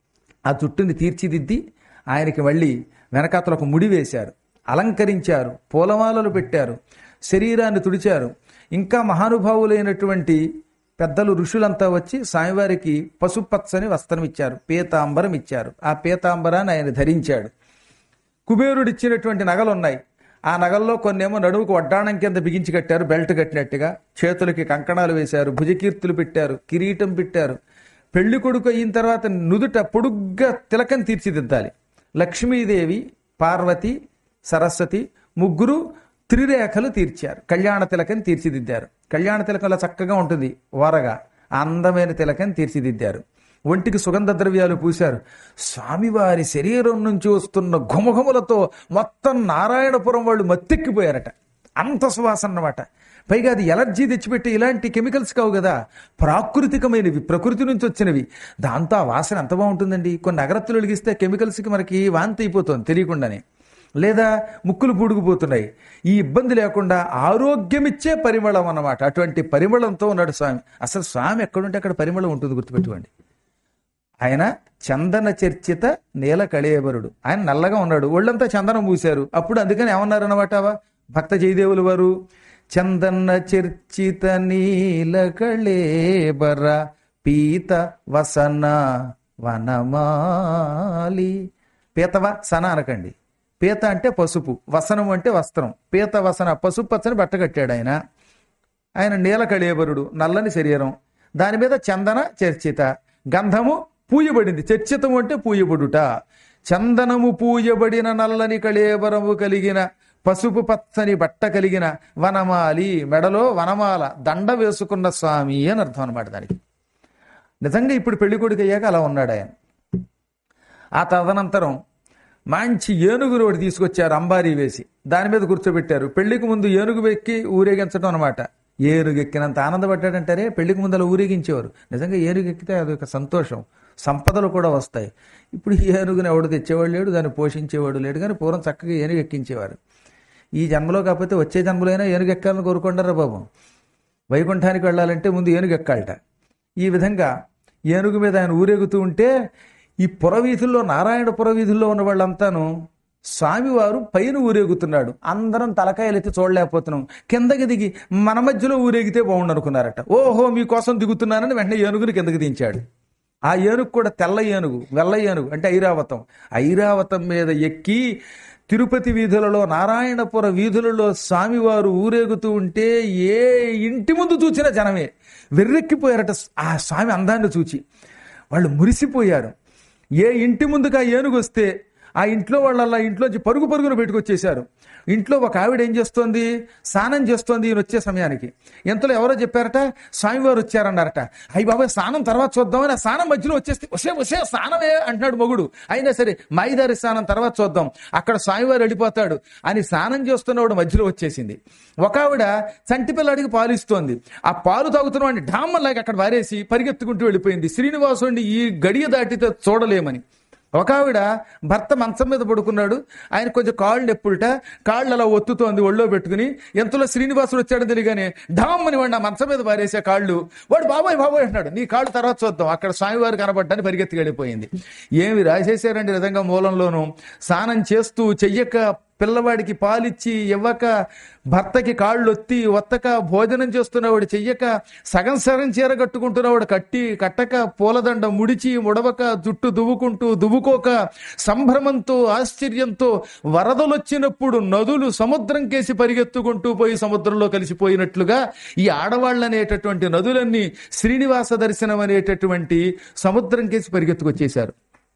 ఆ జుట్టుని తీర్చిదిద్ది ఆయనకి మళ్ళీ వెనకాతల ఒక ముడి వేశారు అలంకరించారు పూలమాలలు పెట్టారు శరీరాన్ని తుడిచారు ఇంకా మహానుభావులైనటువంటి పెద్దలు ఋషులంతా వచ్చి స్వామివారికి పసుపచ్చని వస్త్రం ఇచ్చారు పీతాంబరం ఇచ్చారు ఆ పీతాంబరాన్ని ఆయన ధరించాడు కుబేరుడిచ్చినటువంటి నగలు ఉన్నాయి ఆ నగల్లో కొన్నేమో నడువుకు వడ్డాణం కింద బిగించి కట్టారు బెల్ట్ కట్టినట్టుగా చేతులకి కంకణాలు వేశారు భుజకీర్తులు పెట్టారు కిరీటం పెట్టారు పెళ్లి కొడుకు అయిన తర్వాత నుదుట పొడుగ్గా తిలకం తీర్చిదిద్దాలి లక్ష్మీదేవి పార్వతి సరస్వతి ముగ్గురు త్రిరేఖలు తీర్చారు కళ్యాణ తిలకం తీర్చిదిద్దారు కళ్యాణ తిలకంలో చక్కగా ఉంటుంది ఓరగా ఆ అందమైన తిలకం తీర్చిదిద్దారు ఒంటికి సుగంధ ద్రవ్యాలు పూశారు స్వామివారి శరీరం నుంచి వస్తున్న ఘుమఘుమలతో మొత్తం నారాయణపురం వాళ్ళు మత్తెక్కిపోయారట అంత సువాసన అన్నమాట పైగా అది ఎలర్జీ తెచ్చిపెట్టి ఇలాంటి కెమికల్స్ కావు కదా ప్రాకృతికమైనవి ప్రకృతి నుంచి వచ్చినవి దాంతో ఆ వాసన ఎంత బాగుంటుందండి కొన్ని అగరత్తులు వెలిగిస్తే కెమికల్స్కి మనకి వాంతి అయిపోతుంది తెలియకుండానే లేదా ముక్కులు పూడుకుపోతున్నాయి ఈ ఇబ్బంది లేకుండా ఆరోగ్యమిచ్చే పరిమళం అన్నమాట అటువంటి పరిమళంతో ఉన్నాడు స్వామి అసలు స్వామి ఎక్కడుంటే అక్కడ పరిమళం ఉంటుంది గుర్తుపెట్టుకోండి ఆయన చందన చర్చిత నీల కళేబరుడు ఆయన నల్లగా ఉన్నాడు ఒళ్ళంతా చందనం పూశారు అప్పుడు అందుకని ఏమన్నారు అనమాట భక్త జయదేవులు వారు చందన చర్చిత నీల కళేబర పీత వసన వనమాలి పీతవ సన అనకండి పీత అంటే పసుపు వసనం అంటే వస్త్రం పీత వసన పసుపు పచ్చని బట్ట కట్టాడు ఆయన ఆయన నీల కళేబరుడు నల్లని శరీరం దాని మీద చందన చర్చిత గంధము పూయబడింది చర్చితము అంటే పూయబడుట చందనము పూయబడిన నల్లని కళేబరము కలిగిన పసుపు పచ్చని బట్ట కలిగిన వనమాలి మెడలో వనమాల దండ వేసుకున్న స్వామి అని అర్థం అనమాట దానికి నిజంగా ఇప్పుడు పెళ్లి కొడుకు అయ్యాక అలా ఉన్నాడు ఆయన ఆ తదనంతరం మంచి ఏనుగురు ఒకటి తీసుకొచ్చారు అంబారీ వేసి దాని మీద కూర్చోబెట్టారు పెళ్లికి ముందు ఏనుగు ఎక్కి ఊరేగించడం అనమాట ఏనుగు ఎక్కినంత ఆనందపడ్డాడంటారే పెళ్లికి ముందు అలా ఊరేగించేవారు నిజంగా ఏనుగు ఎక్కితే అదొక సంతోషం సంపదలు కూడా వస్తాయి ఇప్పుడు ఈ ఏనుగుని ఎవడు తెచ్చేవాడు లేడు దాన్ని పోషించేవాడు లేడు కానీ పూర్వం చక్కగా ఏనుగు ఎక్కించేవారు ఈ జన్మలో కాకపోతే వచ్చే జన్మలైనా ఏనుగు ఎక్కాలని కోరుకుంటారా బాబు వైకుంఠానికి వెళ్ళాలంటే ముందు ఏనుగు ఎక్కాలట ఈ విధంగా ఏనుగు మీద ఆయన ఊరేగుతూ ఉంటే ఈ పురవీధుల్లో నారాయణ పురవీధుల్లో ఉన్న వాళ్ళంతాను స్వామివారు పైన ఊరేగుతున్నాడు అందరం తలకాయలు ఎత్తి చూడలేకపోతున్నాం కిందకి దిగి మన మధ్యలో ఊరేగితే బాగుండు అనుకున్నారట ఓహో మీకోసం దిగుతున్నానని వెంటనే ఏనుగుని కిందకి దించాడు ఆ ఏనుగు కూడా తెల్ల ఏనుగు వెల్ల ఏనుగు అంటే ఐరావతం ఐరావతం మీద ఎక్కి తిరుపతి వీధులలో నారాయణపుర వీధులలో స్వామివారు ఊరేగుతూ ఉంటే ఏ ఇంటి ముందు చూసినా జనమే వెర్రెక్కిపోయారట ఆ స్వామి అందాన్ని చూచి వాళ్ళు మురిసిపోయారు ఏ ఇంటి ముందుకు ఆ ఏనుగు వస్తే ఆ ఇంట్లో వాళ్ళ ఇంట్లోంచి పరుగు పరుగున పెట్టుకొచ్చేశారు ఇంట్లో ఒక ఆవిడ ఏం చేస్తోంది స్నానం చేస్తోంది ఈయన వచ్చే సమయానికి ఎంతలో ఎవరో చెప్పారట స్వామివారు వచ్చారన్నారట అయ్యి బాబాయ్ స్నానం తర్వాత చూద్దామని ఆ స్నానం మధ్యలో వచ్చేస్తే వసే వసే స్నానమే అంటున్నాడు మొగుడు అయినా సరే మైదారి స్నానం తర్వాత చూద్దాం అక్కడ స్వామివారు వెళ్ళిపోతాడు అని స్నానం చేస్తున్నవాడు మధ్యలో వచ్చేసింది ఒక ఆవిడ చంటి పిల్లాడికి పాలు ఇస్తోంది ఆ పాలు తాగుతున్న వాడిని డామ్మలాగా అక్కడ వారేసి పరిగెత్తుకుంటూ వెళ్ళిపోయింది శ్రీనివాసుడిని ఈ గడియ దాటితే చూడలేమని ఒక ఆవిడ భర్త మంచం మీద పడుకున్నాడు ఆయన కొంచెం కాళ్ళు నొప్పులుట కాళ్ళు అలా ఒత్తుతోంది ఒళ్ళో పెట్టుకుని ఎంతలో శ్రీనివాసుడు వచ్చాడని తెలియగానే ఢామ్మని వాడిని ఆ మంచం మీద పారేసే కాళ్ళు వాడు బాబాయ్ బాబాయ్ అంటున్నాడు నీ కాళ్ళు తర్వాత చూద్దాం అక్కడ స్వామివారు కనబడ్డాన్ని పరిగెత్తి వెళ్ళిపోయింది ఏమి రాసేసారండి నిజంగా మూలంలోనూ స్నానం చేస్తూ చెయ్యక పిల్లవాడికి పాలిచ్చి ఇవ్వక భర్తకి కాళ్ళు ఒత్తి ఒత్తక భోజనం చేస్తున్నవాడు చెయ్యక సగం సగం చీర కట్టుకుంటున్నవాడు కట్టి కట్టక పూలదండ ముడిచి ముడవక జుట్టు దువ్వుకుంటూ దువ్వుకోక సంభ్రమంతో ఆశ్చర్యంతో వరదలొచ్చినప్పుడు నదులు సముద్రం కేసి పరిగెత్తుకుంటూ పోయి సముద్రంలో కలిసిపోయినట్లుగా ఈ ఆడవాళ్ళు అనేటటువంటి నదులన్నీ శ్రీనివాస దర్శనం అనేటటువంటి సముద్రం కేసి పరిగెత్తుకొచ్చేశారు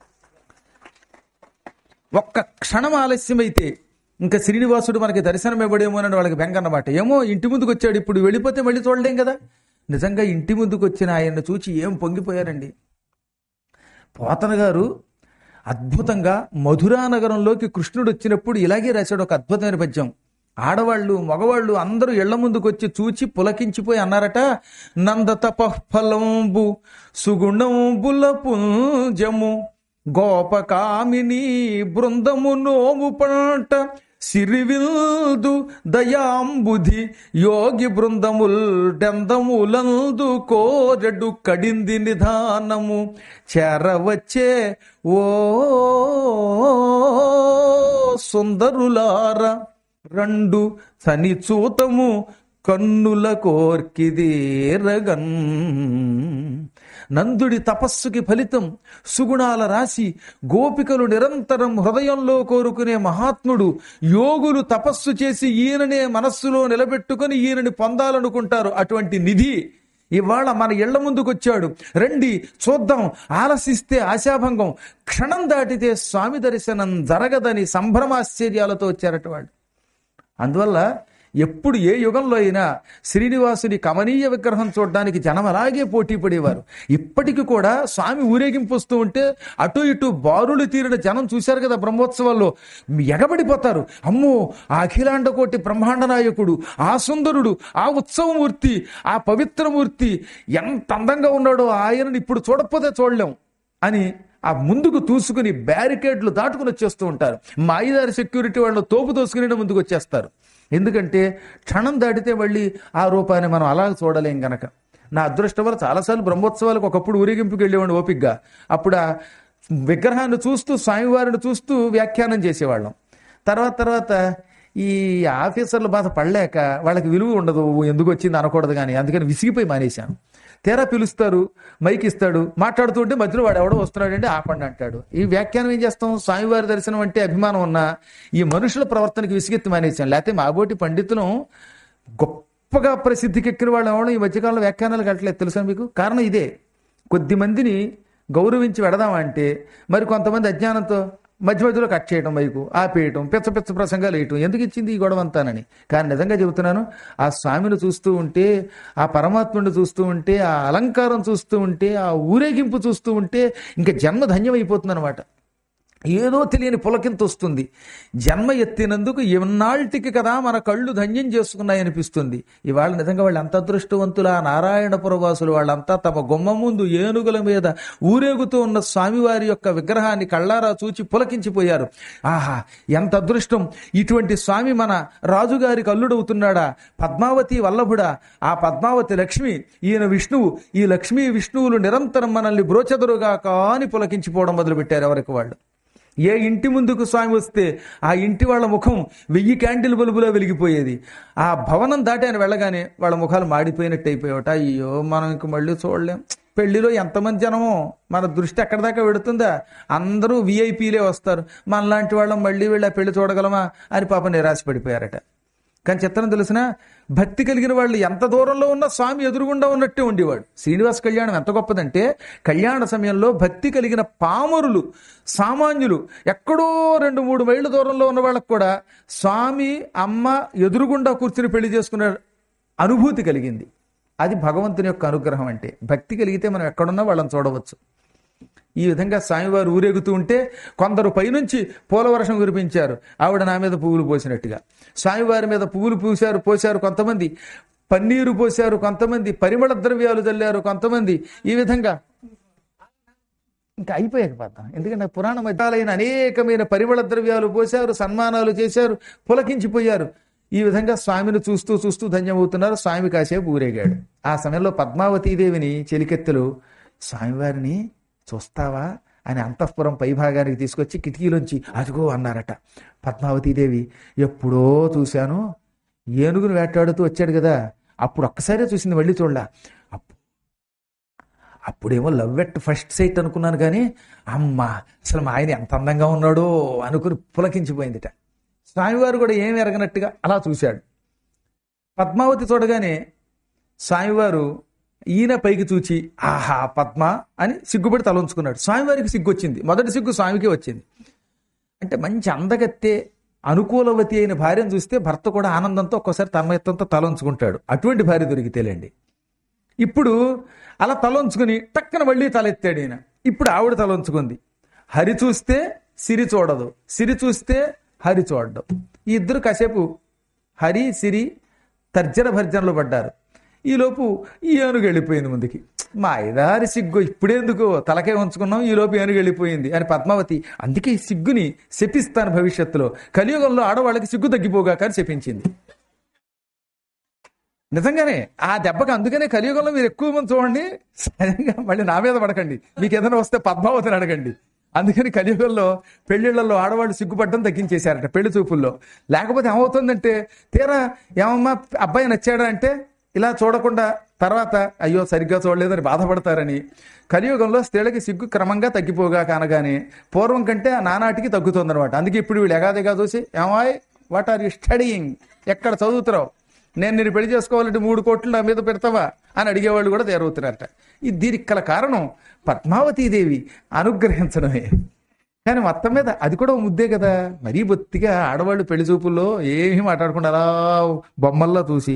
ఒక్క క్షణం ఆలస్యమైతే ఇంకా శ్రీనివాసుడు మనకి దర్శనం ఇవ్వడేమో అని వాళ్ళకి బెంగన్నమాట ఏమో ఇంటి ముందుకు వచ్చాడు ఇప్పుడు వెళ్ళిపోతే మళ్ళీ చూడలేం కదా నిజంగా ఇంటి ముందుకు వచ్చిన ఆయన్ని చూచి ఏం పొంగిపోయారండి పోతన గారు అద్భుతంగా మధురా నగరంలోకి కృష్ణుడు వచ్చినప్పుడు ఇలాగే రాశాడు ఒక అద్భుతమైన పద్యం ఆడవాళ్ళు మగవాళ్ళు అందరూ ఇళ్ల ముందుకు వచ్చి చూచి పులకించిపోయి అన్నారట నంద తపఫలంబు సుగుణంబుల పుంజము గోపకామిని బృందము నోము పంట సిరివిల్దు దయాంబుధి యోగి బృందముల్ డెందములందు కోరెడు కడింది నిధానము చేరవచ్చే ఓ సుందరులార రెండు సని చూతము కన్నుల కోర్కిదేరగన్ నందుడి తపస్సుకి ఫలితం సుగుణాల రాశి గోపికలు నిరంతరం హృదయంలో కోరుకునే మహాత్ముడు యోగులు తపస్సు చేసి ఈయననే మనస్సులో నిలబెట్టుకొని ఈయనని పొందాలనుకుంటారు అటువంటి నిధి ఇవాళ మన ఇళ్ల ముందుకొచ్చాడు రండి చూద్దాం ఆలసిస్తే ఆశాభంగం క్షణం దాటితే స్వామి దర్శనం జరగదని సంభ్రమాశ్చర్యాలతో వచ్చారట వాళ్ళు అందువల్ల ఎప్పుడు ఏ యుగంలో అయినా శ్రీనివాసుని కమనీయ విగ్రహం చూడడానికి జనం అలాగే పోటీ పడేవారు ఇప్పటికి కూడా స్వామి ఊరేగింపు వస్తూ ఉంటే అటు ఇటు బారులు తీరిన జనం చూశారు కదా బ్రహ్మోత్సవాల్లో ఎగబడిపోతారు అమ్మో ఆ అఖిలాండ కోటి బ్రహ్మాండ నాయకుడు ఆ సుందరుడు ఆ ఉత్సవమూర్తి ఆ పవిత్రమూర్తి ఎంత అందంగా ఉన్నాడో ఆయనని ఇప్పుడు చూడకపోతే చూడలేం అని ఆ ముందుకు తూసుకుని బ్యారికేడ్లు దాటుకుని వచ్చేస్తూ ఉంటారు మాయిదారి సెక్యూరిటీ వాళ్ళు తోపు తోసుకుని ముందుకు వచ్చేస్తారు ఎందుకంటే క్షణం దాటితే మళ్ళీ ఆ రూపాన్ని మనం అలా చూడలేం గనక నా అదృష్టం వల్ల చాలాసార్లు బ్రహ్మోత్సవాలకు ఒకప్పుడు ఊరేగింపుకి వెళ్ళేవాడిని ఓపిగ్గా అప్పుడు ఆ విగ్రహాన్ని చూస్తూ స్వామివారిని చూస్తూ వ్యాఖ్యానం చేసేవాళ్ళం తర్వాత తర్వాత ఈ ఆఫీసర్ల బాధ పడలేక వాళ్ళకి విలువ ఉండదు ఎందుకు వచ్చింది అనకూడదు కానీ అందుకని విసిగిపోయి మానేశాను తీరా పిలుస్తారు మైక్ ఇస్తాడు మాట్లాడుతుంటే మధ్యలో వాడు ఎవడో వస్తున్నాడంటే ఆపండి అంటాడు ఈ వ్యాఖ్యానం ఏం చేస్తాం స్వామివారి దర్శనం అంటే అభిమానం ఉన్నా ఈ మనుషుల ప్రవర్తనకి విసిగెత్తి మానేశాం లేకపోతే మాబోటి పండితులు గొప్పగా ప్రసిద్ధికెక్కిన వాళ్ళు ఎవడం ఈ మధ్యకాలంలో వ్యాఖ్యానాలు కట్టలేదు తెలుసా మీకు కారణం ఇదే కొద్ది మందిని గౌరవించి వెడదామంటే మరి కొంతమంది అజ్ఞానంతో మధ్య మధ్యలో కట్ చేయడం మైకు ఆపేయటం పిచ్చ పిచ్చ ప్రసంగాలు వేయటం ఎందుకు ఇచ్చింది ఈ గొడవ అంతానని కానీ నిజంగా చెబుతున్నాను ఆ స్వామిని చూస్తూ ఉంటే ఆ పరమాత్ముడిని చూస్తూ ఉంటే ఆ అలంకారం చూస్తూ ఉంటే ఆ ఊరేగింపు చూస్తూ ఉంటే ఇంకా జన్మ ధన్యం అయిపోతుంది అనమాట ఏదో తెలియని పులకింత వస్తుంది జన్మ ఎత్తినందుకు ఎన్నాళ్ళకి కదా మన కళ్ళు ధన్యం చేసుకున్నాయి అనిపిస్తుంది ఇవాళ నిజంగా వాళ్ళు ఎంత అదృష్టవంతుల నారాయణపుర వాసులు వాళ్ళంతా తమ గుమ్మ ముందు ఏనుగుల మీద ఊరేగుతూ ఉన్న స్వామివారి యొక్క విగ్రహాన్ని కళ్ళారా చూచి పులకించిపోయారు ఆహా ఎంత అదృష్టం ఇటువంటి స్వామి మన రాజుగారికి అల్లుడవుతున్నాడా పద్మావతి వల్లభుడా ఆ పద్మావతి లక్ష్మి ఈయన విష్ణువు ఈ లక్ష్మీ విష్ణువులు నిరంతరం మనల్ని బ్రోచెదరుగా కాని పులకించిపోవడం మొదలుపెట్టారు ఎవరికి వాళ్ళు ఏ ఇంటి ముందుకు స్వామి వస్తే ఆ ఇంటి వాళ్ళ ముఖం వెయ్యి క్యాండిల్ బల్బులో వెలిగిపోయేది ఆ భవనం దాటి ఆయన వెళ్ళగానే వాళ్ళ ముఖాలు మాడిపోయినట్టు అయిపోయావట అయ్యో మనం ఇంక మళ్ళీ చూడలేం పెళ్లిలో ఎంతమంది జనమో మన దృష్టి ఎక్కడి దాకా పెడుతుందా అందరూ విఐపీలే వస్తారు మనలాంటి వాళ్ళం మళ్ళీ వెళ్ళి ఆ పెళ్లి చూడగలమా అని పాప నిరాశ పడిపోయారట కానీ చిత్రం తెలిసిన భక్తి కలిగిన వాళ్ళు ఎంత దూరంలో ఉన్నా స్వామి ఎదురుగుండా ఉన్నట్టే ఉండేవాడు శ్రీనివాస కళ్యాణం ఎంత గొప్పదంటే కళ్యాణ సమయంలో భక్తి కలిగిన పామరులు సామాన్యులు ఎక్కడో రెండు మూడు మైళ్ళ దూరంలో ఉన్న వాళ్ళకు కూడా స్వామి అమ్మ ఎదురుగుండా కూర్చుని పెళ్లి చేసుకునే అనుభూతి కలిగింది అది భగవంతుని యొక్క అనుగ్రహం అంటే భక్తి కలిగితే మనం ఎక్కడున్నా వాళ్ళని చూడవచ్చు ఈ విధంగా స్వామివారు ఊరేగుతూ ఉంటే కొందరు పైనుంచి పూలవర్షం కురిపించారు ఆవిడ నా మీద పువ్వులు పోసినట్టుగా స్వామివారి మీద పువ్వులు పూశారు పోశారు కొంతమంది పన్నీరు పోశారు కొంతమంది పరిమళ ద్రవ్యాలు చల్లారు కొంతమంది ఈ విధంగా ఇంకా అయిపోయాక పోతాం ఎందుకంటే పురాణ మధ్యాలైన అనేకమైన పరిమళ ద్రవ్యాలు పోశారు సన్మానాలు చేశారు పులకించిపోయారు ఈ విధంగా స్వామిని చూస్తూ చూస్తూ ధన్యమవుతున్నారు స్వామి కాసేపు ఊరేగాడు ఆ సమయంలో పద్మావతీదేవిని చెలికెత్తులు స్వామివారిని చూస్తావా అని అంతఃపురం పైభాగానికి తీసుకొచ్చి కిటికీలోంచి అదిగో అన్నారట పద్మావతీదేవి ఎప్పుడో చూశాను ఏనుగును వేటాడుతూ వచ్చాడు కదా అప్పుడు ఒక్కసారే చూసింది మళ్ళీ చూడలా అప్పు- అప్పుడేమో లవ్ ఎట్ ఫస్ట్ సైట్ అనుకున్నాను కానీ అమ్మా అసలు మా ఆయన ఎంత అందంగా ఉన్నాడో అనుకుని పులకించిపోయిందిట స్వామివారు కూడా ఏమి ఎరగనట్టుగా అలా చూశాడు పద్మావతి చూడగానే స్వామివారు ఈయన పైకి చూచి ఆహా పద్మ అని సిగ్గుపడి తలంచుకున్నాడు స్వామివారికి సిగ్గు వచ్చింది మొదటి సిగ్గు స్వామికి వచ్చింది అంటే మంచి అందగత్తే అనుకూలవతి అయిన భార్యను చూస్తే భర్త కూడా ఆనందంతో ఒక్కోసారి తన్మయత్వంతో తలంచుకుంటాడు అటువంటి భార్య దొరికితేలేండి ఇప్పుడు అలా తలంచుకుని టక్కన మళ్ళీ తలెత్తాడు ఈయన ఇప్పుడు ఆవిడ తలంచుకుంది హరి చూస్తే సిరి చూడదు సిరి చూస్తే హరి చూడడం ఈ ఇద్దరు కాసేపు హరి సిరి తర్జన భర్జనలు పడ్డారు ఈలోపు ఈ ఏనుగు వెళ్ళిపోయింది ముందుకి మా ఐదారి సిగ్గు ఇప్పుడేందుకు తలకే ఉంచుకున్నాం ఈలోపు ఏనుగు వెళ్ళిపోయింది అని పద్మావతి అందుకే ఈ సిగ్గుని శపిస్తాను భవిష్యత్తులో కలియుగంలో ఆడవాళ్ళకి సిగ్గు తగ్గిపోగా కానీ శపించింది నిజంగానే ఆ దెబ్బకి అందుకనే కలియుగంలో మీరు ఎక్కువ మంది చూడండి సరిగా మళ్ళీ నా మీద పడకండి మీకు ఏదైనా వస్తే పద్మావతిని అడగండి అందుకని కలియుగంలో పెళ్లిళ్లలో ఆడవాళ్ళు సిగ్గుపడడం తగ్గించేశారట పెళ్లి చూపుల్లో లేకపోతే ఏమవుతుందంటే తీరా ఏమమ్మా అబ్బాయి నచ్చాడా అంటే ఇలా చూడకుండా తర్వాత అయ్యో సరిగ్గా చూడలేదని బాధపడతారని కలియుగంలో స్త్రీలకి సిగ్గు క్రమంగా తగ్గిపోగా కానగానే పూర్వం కంటే నానాటికి తగ్గుతుందన్నమాట అందుకే ఇప్పుడు వీళ్ళు ఎగాదిగా చూసి ఏమాయ్ వాట్ ఆర్ యూ స్టడీయింగ్ ఎక్కడ చదువుతున్నావు నేను నేను పెళ్లి చేసుకోవాలంటే మూడు కోట్లు నా మీద పెడతావా అని అడిగేవాళ్ళు కూడా తయారవుతున్నారట ఇది దీనికి గల కారణం పద్మావతీదేవి అనుగ్రహించడమే కానీ మొత్తం మీద అది కూడా ఓ ముద్దే కదా మరీ బొత్తిగా ఆడవాళ్ళు పెళ్లి చూపుల్లో ఏమీ మాట్లాడకుండా అలా బొమ్మల్లా చూసి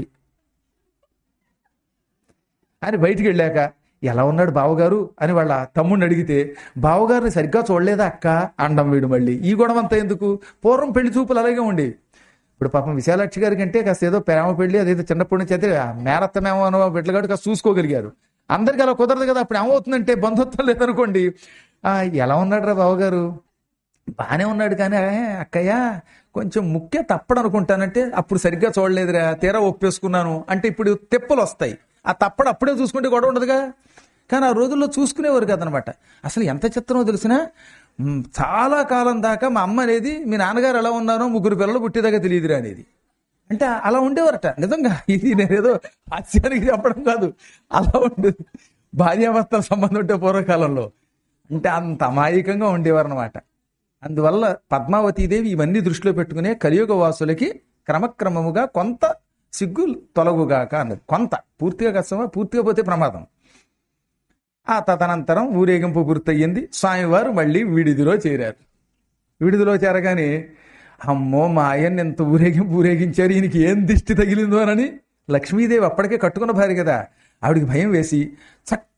అని బయటికి వెళ్ళాక ఎలా ఉన్నాడు బావగారు అని వాళ్ళ తమ్ముడిని అడిగితే బావగారిని సరిగ్గా చూడలేదా అక్క అండం వీడు మళ్ళీ ఈ గొడవ అంతా ఎందుకు పూర్వం పెళ్లి చూపులు అలాగే ఉండేవి ఇప్పుడు పాపం విశాలాక్షి గారి కంటే కాస్త ఏదో ప్రేమ పెళ్లి అదేదో చిన్నప్పటి నుంచి అయితే మేనత్తమేమో అనో బిడ్డలు కాబట్టి కాస్త చూసుకోగలిగారు అందరికి అలా కుదరదు కదా అప్పుడు ఏమవుతుందంటే బంధుత్వం లేదనుకోండి ఆ, ఎలా ఉన్నాడు రా బావగారు బానే ఉన్నాడు కానీ "ఏ, అక్కయ్య కొంచెం ముఖ్య తప్పడు అనుకుంటానంటే అప్పుడు సరిగ్గా చూడలేదురా తీరా ఒప్పేసుకున్నాను అంటే ఇప్పుడు తెప్పలు వస్తాయి ఆ తప్పడు అప్పుడే చూసుకుంటే గొడవ ఉండదుగా కానీ ఆ రోజుల్లో చూసుకునేవారు కదనమాట అసలు ఎంత చిత్రమో తెలిసినా మ్, చాలా కాలం దాకా మా అమ్మ అనేది మీ నాన్నగారు ఎలా ఉన్నారో ముగ్గురు పిల్లలు పుట్టేదాకా తెలియదురా అనేది అంటే అలా ఉండేవారట నిజంగా ఇది నేనేదో హాస్యానికి చెప్పడం కాదు అలా ఉండేది భార్యాభర్తల సంబంధం ఉంటే పూర్వకాలంలో అంటే అంత అమాయకంగా ఉండేవారు అనమాట అందువల్ల పద్మావతీదేవి ఇవన్నీ దృష్టిలో పెట్టుకునే కలియుగ వాసులకి క్రమక్రమముగా కొంత సిగ్గు తొలగుగాక అన్నది కొంత పూర్తిగా కష్టమా పూర్తిగా పోతే ప్రమాదం ఆ తదనంతరం ఊరేగింపు పూర్తయింది స్వామివారు మళ్ళీ విడిదిలో చేరారు విడిదిలో చేరగానే అమ్మో మా ఆయన్ని ఎంత ఊరేగింపు ఊరేగించారు ఈయనకి ఏం దిష్టి తగిలిందో అని లక్ష్మీదేవి అప్పటికే కట్టుకున్న భార్య కదా ఆవిడికి భయం వేసి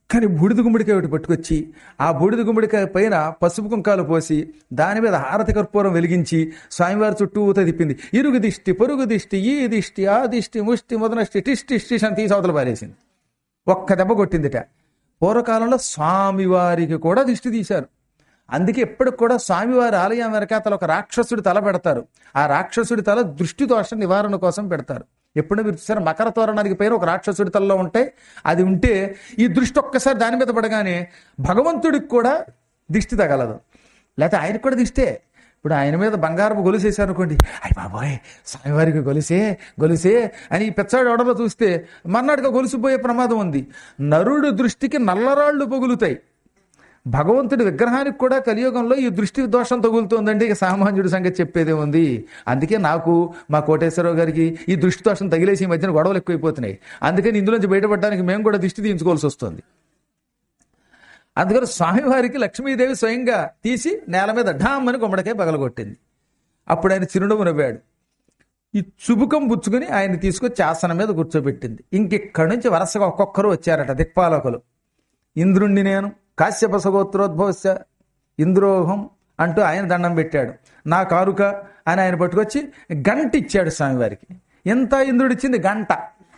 చక్కని బూడిద గుమ్మడికాయ ఒకటి పట్టుకొచ్చి ఆ బూడిద గుమ్మడికాయ పైన పసుపు కుంకాలు పోసి దాని మీద హారతి కర్పూరం వెలిగించి స్వామివారి చుట్టూతో తిప్పింది ఇరుగు దిష్టి పొరుగు దిష్టి ఈ దిష్టి ఆ దిష్టి ముష్టి మొదనష్టి టిష్టి టిష్టి అని తీసి అవతల పారేసింది ఒక్క దెబ్బ కొట్టిందిట పూర్వకాలంలో స్వామివారికి కూడా దిష్టి తీశారు అందుకే ఎప్పటికి కూడా స్వామివారి ఆలయం వెనకాతల ఒక రాక్షసుడి తల పెడతారు ఆ రాక్షసుడి తల దృష్టి దోష నివారణ కోసం పెడతారు ఎప్పుడు మీరు చూసారు మకర తోరణానికి పైన ఒక రాక్షసుడి తలలో ఉంటే అది ఉంటే ఈ దృష్టి ఒక్కసారి దాని మీద పడగానే భగవంతుడికి కూడా దిష్టి తగలదు లేకపోతే ఆయనకు కూడా దిష్టే ఇప్పుడు ఆయన మీద బంగారపు గొలుసేసారు అనుకోండి అయ్య బాబోయ్ స్వామివారికి గొలుసే గొలుసే అని ఈ పెచ్చాడు ఓడలో చూస్తే మన్నాడుగా గొలుసుపోయే ప్రమాదం ఉంది నరుడు దృష్టికి నల్లరాళ్లు పొగులుతాయి భగవంతుడి విగ్రహానికి కూడా కలియుగంలో ఈ దృష్టి దోషం తగులుతోందండి ఇక సామాన్యుడి సంగతి చెప్పేదే ఉంది అందుకే నాకు మా కోటేశ్వరరావు గారికి ఈ దృష్టి దోషం తగిలేసి ఈ మధ్యన గొడవలు ఎక్కువైపోతున్నాయి అందుకని ఇందులోంచి బయటపడడానికి మేము కూడా దిష్టి తీయించుకోవాల్సి వస్తుంది అందుకని స్వామివారికి లక్ష్మీదేవి స్వయంగా తీసి నేల మీద ఢామ్మని గుమ్మడికాయ పగలగొట్టింది అప్పుడు ఆయన చిరునవ్వు నవ్వాడు ఈ చుబుకం పుచ్చుకుని ఆయన తీసుకొచ్చి ఆసనం మీద కూర్చోబెట్టింది ఇంకెక్కడి నుంచి వరుసగా ఒక్కొక్కరు వచ్చారట దిక్పాలకులు ఇంద్రుణ్ణి నేను కాశ్యప సగోత్రోద్భవస్య ఇంద్రోహం అంటూ ఆయన దండం పెట్టాడు నా కారుక అని ఆయన పట్టుకొచ్చి గంట ఇచ్చాడు స్వామివారికి ఎంత ఇంద్రుడు ఇచ్చింది గంట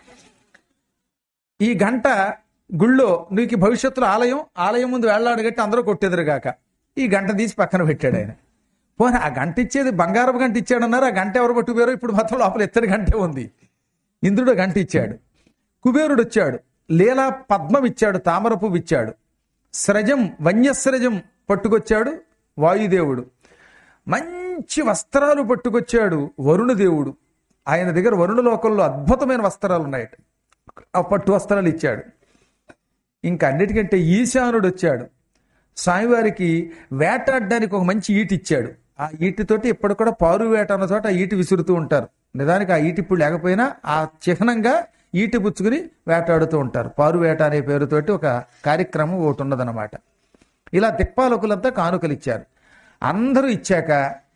ఈ గంట గుళ్ళో నీకు భవిష్యత్తులో ఆలయం ఆలయం ముందు వేళ్లాడగట్టి అందరూ కొట్టెదురుగాక ఈ గంట తీసి పక్కన పెట్టాడు ఆయన పోనీ ఆ గంట ఇచ్చేది బంగారపు గంట ఇచ్చాడన్నారు ఆ గంట ఎవరు పట్టుకుపోయారో ఇప్పుడు మొత్తం లోపల ఎత్తడి గంటే ఉంది ఇంద్రుడు గంట ఇచ్చాడు కుబేరుడు వచ్చాడు లీలా పద్మం ఇచ్చాడు తామర పువ్వు ఇచ్చాడు స్రజం వన్యస్రజం పట్టుకొచ్చాడు వాయుదేవుడు మంచి వస్త్రాలు పట్టుకొచ్చాడు వరుణదేవుడు ఆయన దగ్గర వరుణ లోకంలో అద్భుతమైన వస్త్రాలు ఉన్నాయట ఆ పట్టు వస్త్రాలు ఇచ్చాడు ఇంకా అన్నిటికంటే ఈశానుడు వచ్చాడు స్వామివారికి వేటాడడానికి ఒక మంచి ఈటి ఇచ్చాడు ఆ ఈటితోటి ఇప్పుడు కూడా పారు వేట అన్న చోట ఆ ఈటి విసురుతూ ఉంటారు నిజానికి ఆ ఈటి ఇప్పుడు లేకపోయినా ఆ చిహ్నంగా ఈటి పుచ్చుకుని వేటాడుతూ ఉంటారు పారు వేట అనే పేరుతోటి ఒక కార్యక్రమం ఒకటి ఉన్నదన్నమాట ఇలా దిక్పాలకులంతా కానుకలు ఇచ్చారు అందరూ ఇచ్చాక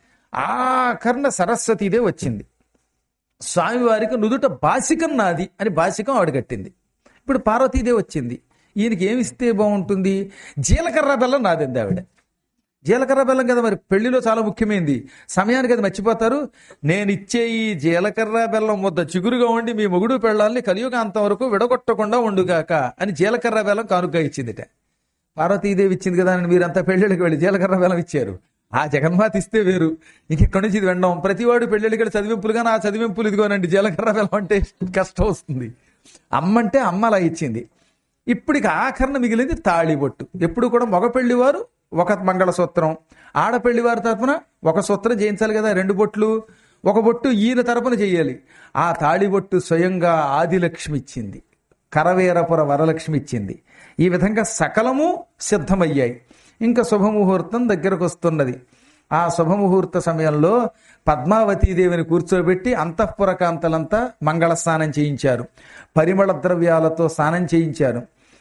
ఆఖరణ సరస్వతీదే వచ్చింది స్వామివారికి నుదుట బాసికం నాది అని బాసికం ఆవిడ కట్టింది ఇప్పుడు పార్వతీదేవి వచ్చింది ఈయనకి ఏమి ఇస్తే బాగుంటుంది జీలకర్ర బెల్లం నాదింది ఆవిడ జీలకర్ర బెల్లం కదా మరి పెళ్లిలో చాలా ముఖ్యమైనది సమయానికి అది మర్చిపోతారు నేను ఇచ్చే ఈ జీలకర్ర బెల్లం ముద్ద చిగురుగా ఉండి మీ మొగుడు పెళ్ళాలని కలియుగాంతం వరకు విడగొట్టకుండా ఉండుగాక అని జీలకర్ర బెల్లం కానుక ఇచ్చిందిట పార్వతీదేవి ఇచ్చింది కదా అని మీరంతా పెళ్ళిళ్ళకి వెళ్ళి జీలకర్ర బెల్లం ఇచ్చారు ఆ జగన్మాత ఇస్తే వేరు ఇంకెక్కడి నుంచి ఇది వినడం ప్రతివాడు పెళ్ళిళ్ళకి వెళ్ళి చదివింపులుగా ఆ చదివింపులు ఇదిగోనండి జీలకర్ర బెల్లం అంటే కష్టం వస్తుంది అమ్మంటే అమ్మ అలా ఇచ్చింది ఇప్పటికి ఆఖరణ మిగిలింది తాళిబొట్టు ఎప్పుడు కూడా మగ పెళ్లివారు ఒక మంగళసూత్రం ఆడపెళ్లి వారి తరపున ఒక సూత్రం చేయించాలి కదా రెండు బొట్లు ఒక బొట్టు ఈయన తరపున చేయాలి ఆ తాళిబొట్టు స్వయంగా ఆదిలక్ష్మి ఇచ్చింది కరవీరపుర వరలక్ష్మి ఇచ్చింది ఈ విధంగా సకలము సిద్ధమయ్యాయి ఇంకా శుభముహూర్తం దగ్గరకు వస్తున్నది ఆ శుభముహూర్త సమయంలో పద్మావతీదేవిని కూర్చోబెట్టి అంతఃపుర కాంతలంతా మంగళ స్నానం చేయించారు పరిమళ ద్రవ్యాలతో స్నానం చేయించారు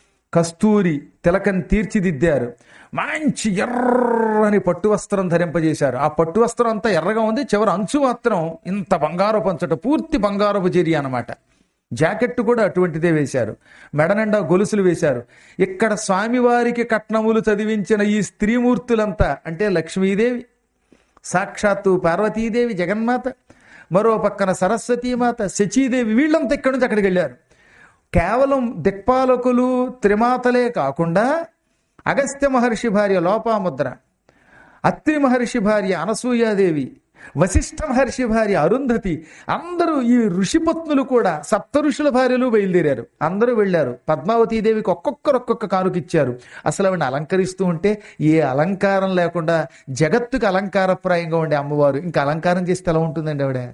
కస్తూరి తిలకం తీర్చిదిద్దారు మంచి ఎర్రని పట్టు వస్త్రం ధరింపజేశారు ఆ పట్టు వస్త్రం అంతా ఎర్రగా ఉంది చివరి అంచు మాత్రం ఇంత బంగారపు అంచట పూర్తి బంగారపు జరి అన్నమాట జాకెట్ కూడా అటువంటిదే వేశారు మెడ నిండా గొలుసులు వేశారు ఇక్కడ స్వామివారికి కట్నములు చదివించిన ఈ స్త్రీమూర్తులంతా అంటే లక్ష్మీదేవి సాక్షాత్తు పార్వతీదేవి జగన్మాత మరో పక్కన సరస్వతీమాత శచీదేవి వీళ్ళంతా ఇక్కడి నుంచి అక్కడికి వెళ్ళారు కేవలం దిక్పాలకులు త్రిమాతలే కాకుండా అగస్త్య మహర్షి భార్య లోపాముద్ర అత్రి మహర్షి భార్య అనసూయాదేవి వశిష్ఠ మహర్షి భార్య అరుంధతి అందరూ ఈ ఋషిపత్నులు కూడా సప్త ఋషుల భార్యలు బయలుదేరారు అందరూ వెళ్ళారు పద్మావతీదేవికి ఒక్కొక్కరు ఒక్కొక్క కానుకిచ్చారు అసలు ఆవిడ అలంకరిస్తూ ఉంటే ఏ అలంకారం లేకుండా జగత్తుకు అలంకారప్రాయంగా ఉండే అమ్మవారు ఇంకా అలంకారం చేస్తే ఎలా ఉంటుందండి ఆవిడ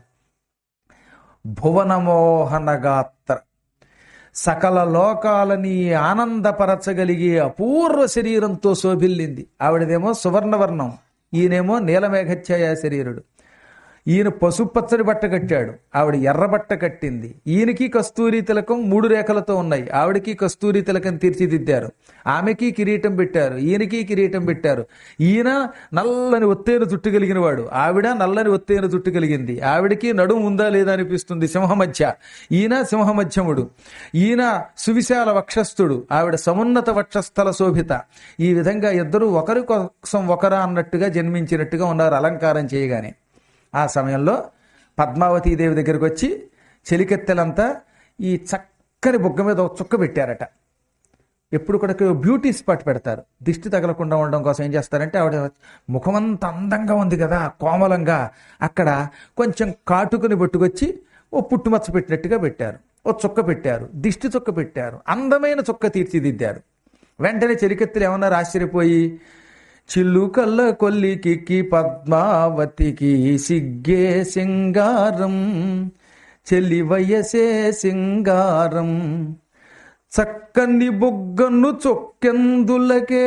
భువనమోహనగాత్ర సకల లోకాలని ఆనందపరచగలిగే అపూర్వ శరీరంతో శోభిల్లింది ఆవిడదేమో సువర్ణవర్ణం ఈయనేమో నీలమేఘఛాయ శరీరుడు ఈయన పసుపు పచ్చడి బట్ట కట్టాడు ఆవిడ ఎర్ర బట్ట కట్టింది ఈయనకి కస్తూరి తిలకం మూడు రేఖలతో ఉన్నాయి ఆవిడకి కస్తూరి తిలకం తీర్చిదిద్దారు ఆమెకి కిరీటం పెట్టారు ఈయనకి కిరీటం పెట్టారు ఈయన నల్లని ఒత్తైన జుట్టు కలిగిన వాడు ఆవిడ నల్లని ఒత్తైన జుట్టు కలిగింది ఆవిడకి నడుము ఉందా లేదా అనిపిస్తుంది సింహమధ్య ఈయన సింహమధ్యముడు ఈయన సువిశాల వక్షస్థుడు ఆవిడ సమున్నత వక్షస్థల శోభిత ఈ విధంగా ఇద్దరు ఒకరి కోసం ఒకరా అన్నట్టుగా జన్మించినట్టుగా ఉన్నారు అలంకారం చేయగానే ఆ సమయంలో పద్మావతీదేవి దగ్గరికి వచ్చి చెలికెత్తెలంతా ఈ చక్కని బుగ్గ మీద ఒక చుక్క పెట్టారట ఎప్పుడు కూడా బ్యూటీ స్పాట్ పెడతారు దిష్టి తగలకుండా ఉండడం కోసం ఏం చేస్తారంటే ఆవిడ ముఖమంత అందంగా ఉంది కదా కోమలంగా అక్కడ కొంచెం కాటుకుని పట్టుకొచ్చి ఓ పుట్టుమచ్చ పెట్టినట్టుగా పెట్టారు ఓ చుక్క పెట్టారు దిష్టి చుక్క పెట్టారు అందమైన చుక్క తీర్చిదిద్దారు వెంటనే చెలికెత్తులు ఏమన్నారు ఆశ్చర్యపోయి చిల్లుకల్ల కొల్లికి పద్మావతికి సిగ్గే సింగారం చెల్లి వయసే సింగారం చక్కని బుగ్గను చొక్కెందులకే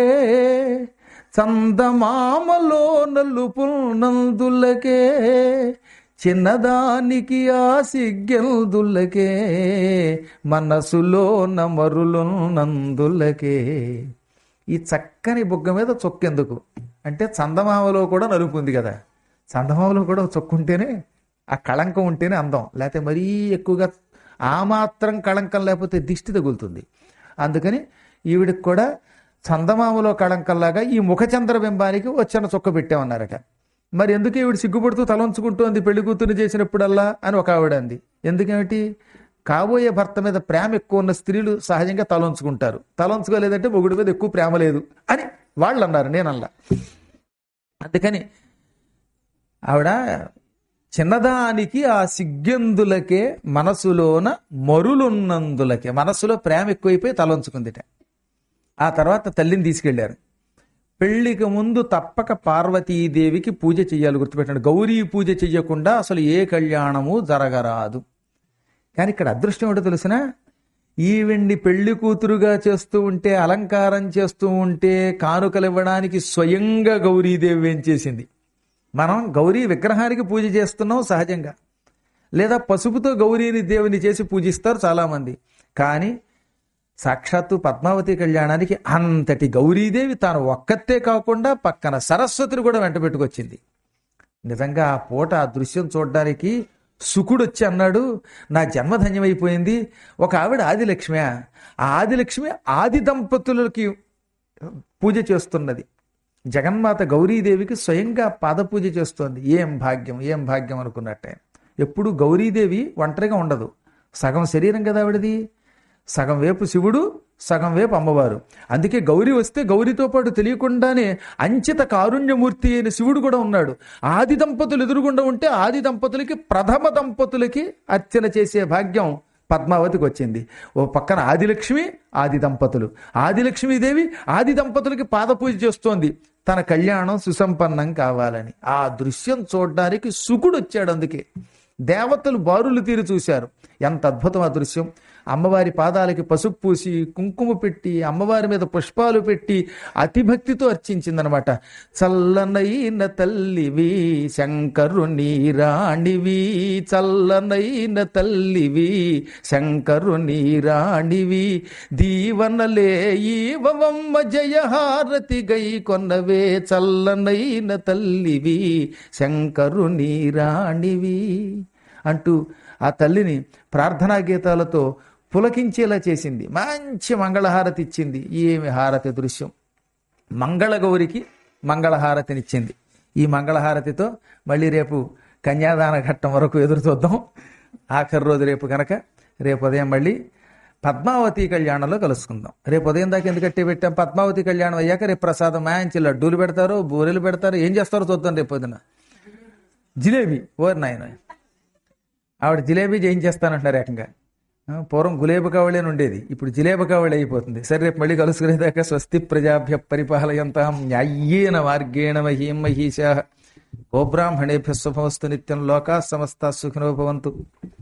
చందమామలో నలుపునందులకే చిన్నదానికి ఆ సిగ్గెందులకే మనసులో నమరులున్నందులకే ఈ చక్కని బుగ్గ మీద చొక్కెందుకు అంటే చందమామలో కూడా నలుపు ఉంది కదా చందమామలో కూడా చొక్కుంటేనే ఆ కళంకం ఉంటేనే అందం లేకపోతే మరీ ఎక్కువగా ఆ మాత్రం కళంకం లేకపోతే దిష్టి తగులుతుంది అందుకని ఈవిడికి కూడా చందమామలో కళంకంలాగా ఈ ముఖ చంద్రబింబానికి వచ్చిన చొక్క పెట్టామన్నారట మరి ఎందుకు ఈవిడ సిగ్గుపడుతూ తలంచుకుంటోంది పెళ్లి కూతురు చేసినప్పుడల్లా అని ఒక ఆవిడ అంది ఎందుకేమిటి కాబోయే భర్త మీద ప్రేమ ఎక్కువ ఉన్న స్త్రీలు సహజంగా తలంచుకుంటారు తలంచుకోలేదంటే మొగుడి మీద ఎక్కువ ప్రేమ లేదు అని వాళ్ళు అన్నారు నేనల్లా అందుకని ఆవిడ చిన్నదానికి ఆ సిగ్గెందులకే మనసులోన మరులున్నందులకే మనసులో ప్రేమ ఎక్కువైపోయి తలంచుకుందిట ఆ తర్వాత తల్లిని తీసుకెళ్లారు పెళ్లికి ముందు తప్పక పార్వతీదేవికి పూజ చెయ్యాలి గుర్తుపెట్టండి గౌరీ పూజ చెయ్యకుండా అసలు ఏ కళ్యాణము జరగరాదు కానీ ఇక్కడ అదృష్టం ఏంటో తెలిసిన ఈవిడ్ని పెళ్లి కూతురుగా చేస్తూ ఉంటే అలంకారం చేస్తూ ఉంటే కానుకలు ఇవ్వడానికి స్వయంగా గౌరీదేవి ఏం చేసింది మనం గౌరీ విగ్రహానికి పూజ చేస్తున్నాం సహజంగా లేదా పసుపుతో గౌరీని దేవుని చేసి పూజిస్తారు చాలామంది కానీ సాక్షాత్తు పద్మావతి కళ్యాణానికి అంతటి గౌరీదేవి తాను ఒక్కతే కాకుండా పక్కన సరస్వతిని కూడా వెంట పెట్టుకొచ్చింది నిజంగా ఆ పూట ఆ దృశ్యం చూడడానికి సుకుడు వచ్చి అన్నాడు నా జన్మ ధన్యమైపోయింది ఒక ఆవిడ ఆదిలక్ష్మి ఆ ఆదిలక్ష్మి ఆది దంపతులకి పూజ చేస్తున్నది జగన్మాత గౌరీదేవికి స్వయంగా పాదపూజ చేస్తోంది ఏం భాగ్యం ఏం భాగ్యం అనుకున్నట్టే ఎప్పుడు గౌరీదేవి ఒంటరిగా ఉండదు సగం శరీరం కదా ఆవిడది సగం వేపు శివుడు సగం వేపు అమ్మవారు అందుకే గౌరీ వస్తే గౌరీతో పాటు తెలియకుండానే అంచిత కారుణ్యమూర్తి అయిన శివుడు కూడా ఉన్నాడు ఆది దంపతులు ఎదురుగుండా ఉంటే ఆది దంపతులకి ప్రథమ దంపతులకి అర్చన చేసే భాగ్యం పద్మావతికి వచ్చింది ఓ పక్కన ఆదిలక్ష్మి ఆది దంపతులు ఆదిలక్ష్మీదేవి ఆది దంపతులకి పాదపూజ చేస్తోంది తన కళ్యాణం సుసంపన్నం కావాలని ఆ దృశ్యం చూడడానికి సుకుడు వచ్చాడు అందుకే దేవతలు బారులు తీరి చూశారు ఎంత అద్భుతం ఆ దృశ్యం అమ్మవారి పాదాలకి పసుపు పూసి కుంకుమ పెట్టి అమ్మవారి మీద పుష్పాలు పెట్టి అతిభక్తితో అర్చించిందనమాట చల్లనైన తల్లివి శంకరుని రాణివి చల్లనైన తల్లివి శంకరుని రాణివి దీవనలే ఈవమ్మ జయహారతి గై కొన్నవే చల్లనైన తల్లివి శంకరుని రాణివి అంటూ ఆ తల్లిని ప్రార్థనా గీతాలతో పులకించేలా చేసింది మంచి మంగళహారతి ఇచ్చింది ఏమి హారతి దృశ్యం మంగళగౌరికి మంగళహారతినిచ్చింది ఈ మంగళహారతితో మళ్ళీ రేపు కన్యాదాన ఘట్టం వరకు ఎదురు చూద్దాం ఆఖరి రోజు రేపు కనుక రేపు ఉదయం మళ్ళీ పద్మావతి కళ్యాణంలో కలుసుకుందాం రేపు ఉదయం దాకా ఎందుకంటే పెట్టాం పద్మావతి కళ్యాణం అయ్యాక రేపు ప్రసాదం మాయించి లడ్డూలు పెడతారు బూరెలు పెడతారు ఏం చేస్తారో చూద్దాం రేపు పొద్దున జిలేబీ ఓర్ నాయన ఆవిడ జిలేబీ చేయించేస్తానంటున్నారు ఏకంగా ఆ, పూర్వం గులేబ కావళి అని ఉండేది ఇప్పుడు జిలేబ కావళి అయిపోతుంది సరే రేపు మళ్ళీ కలుసుకునేదాకా స్వస్తి ప్రజాభ్య పరిపాలయంతాం న్యాయ్యేన మార్గేణ మహీం మహీషా గోబ్రాహ్మణేభ్య శుభమస్తు నిత్యం లోకా సమస్త సుఖినో భవంతు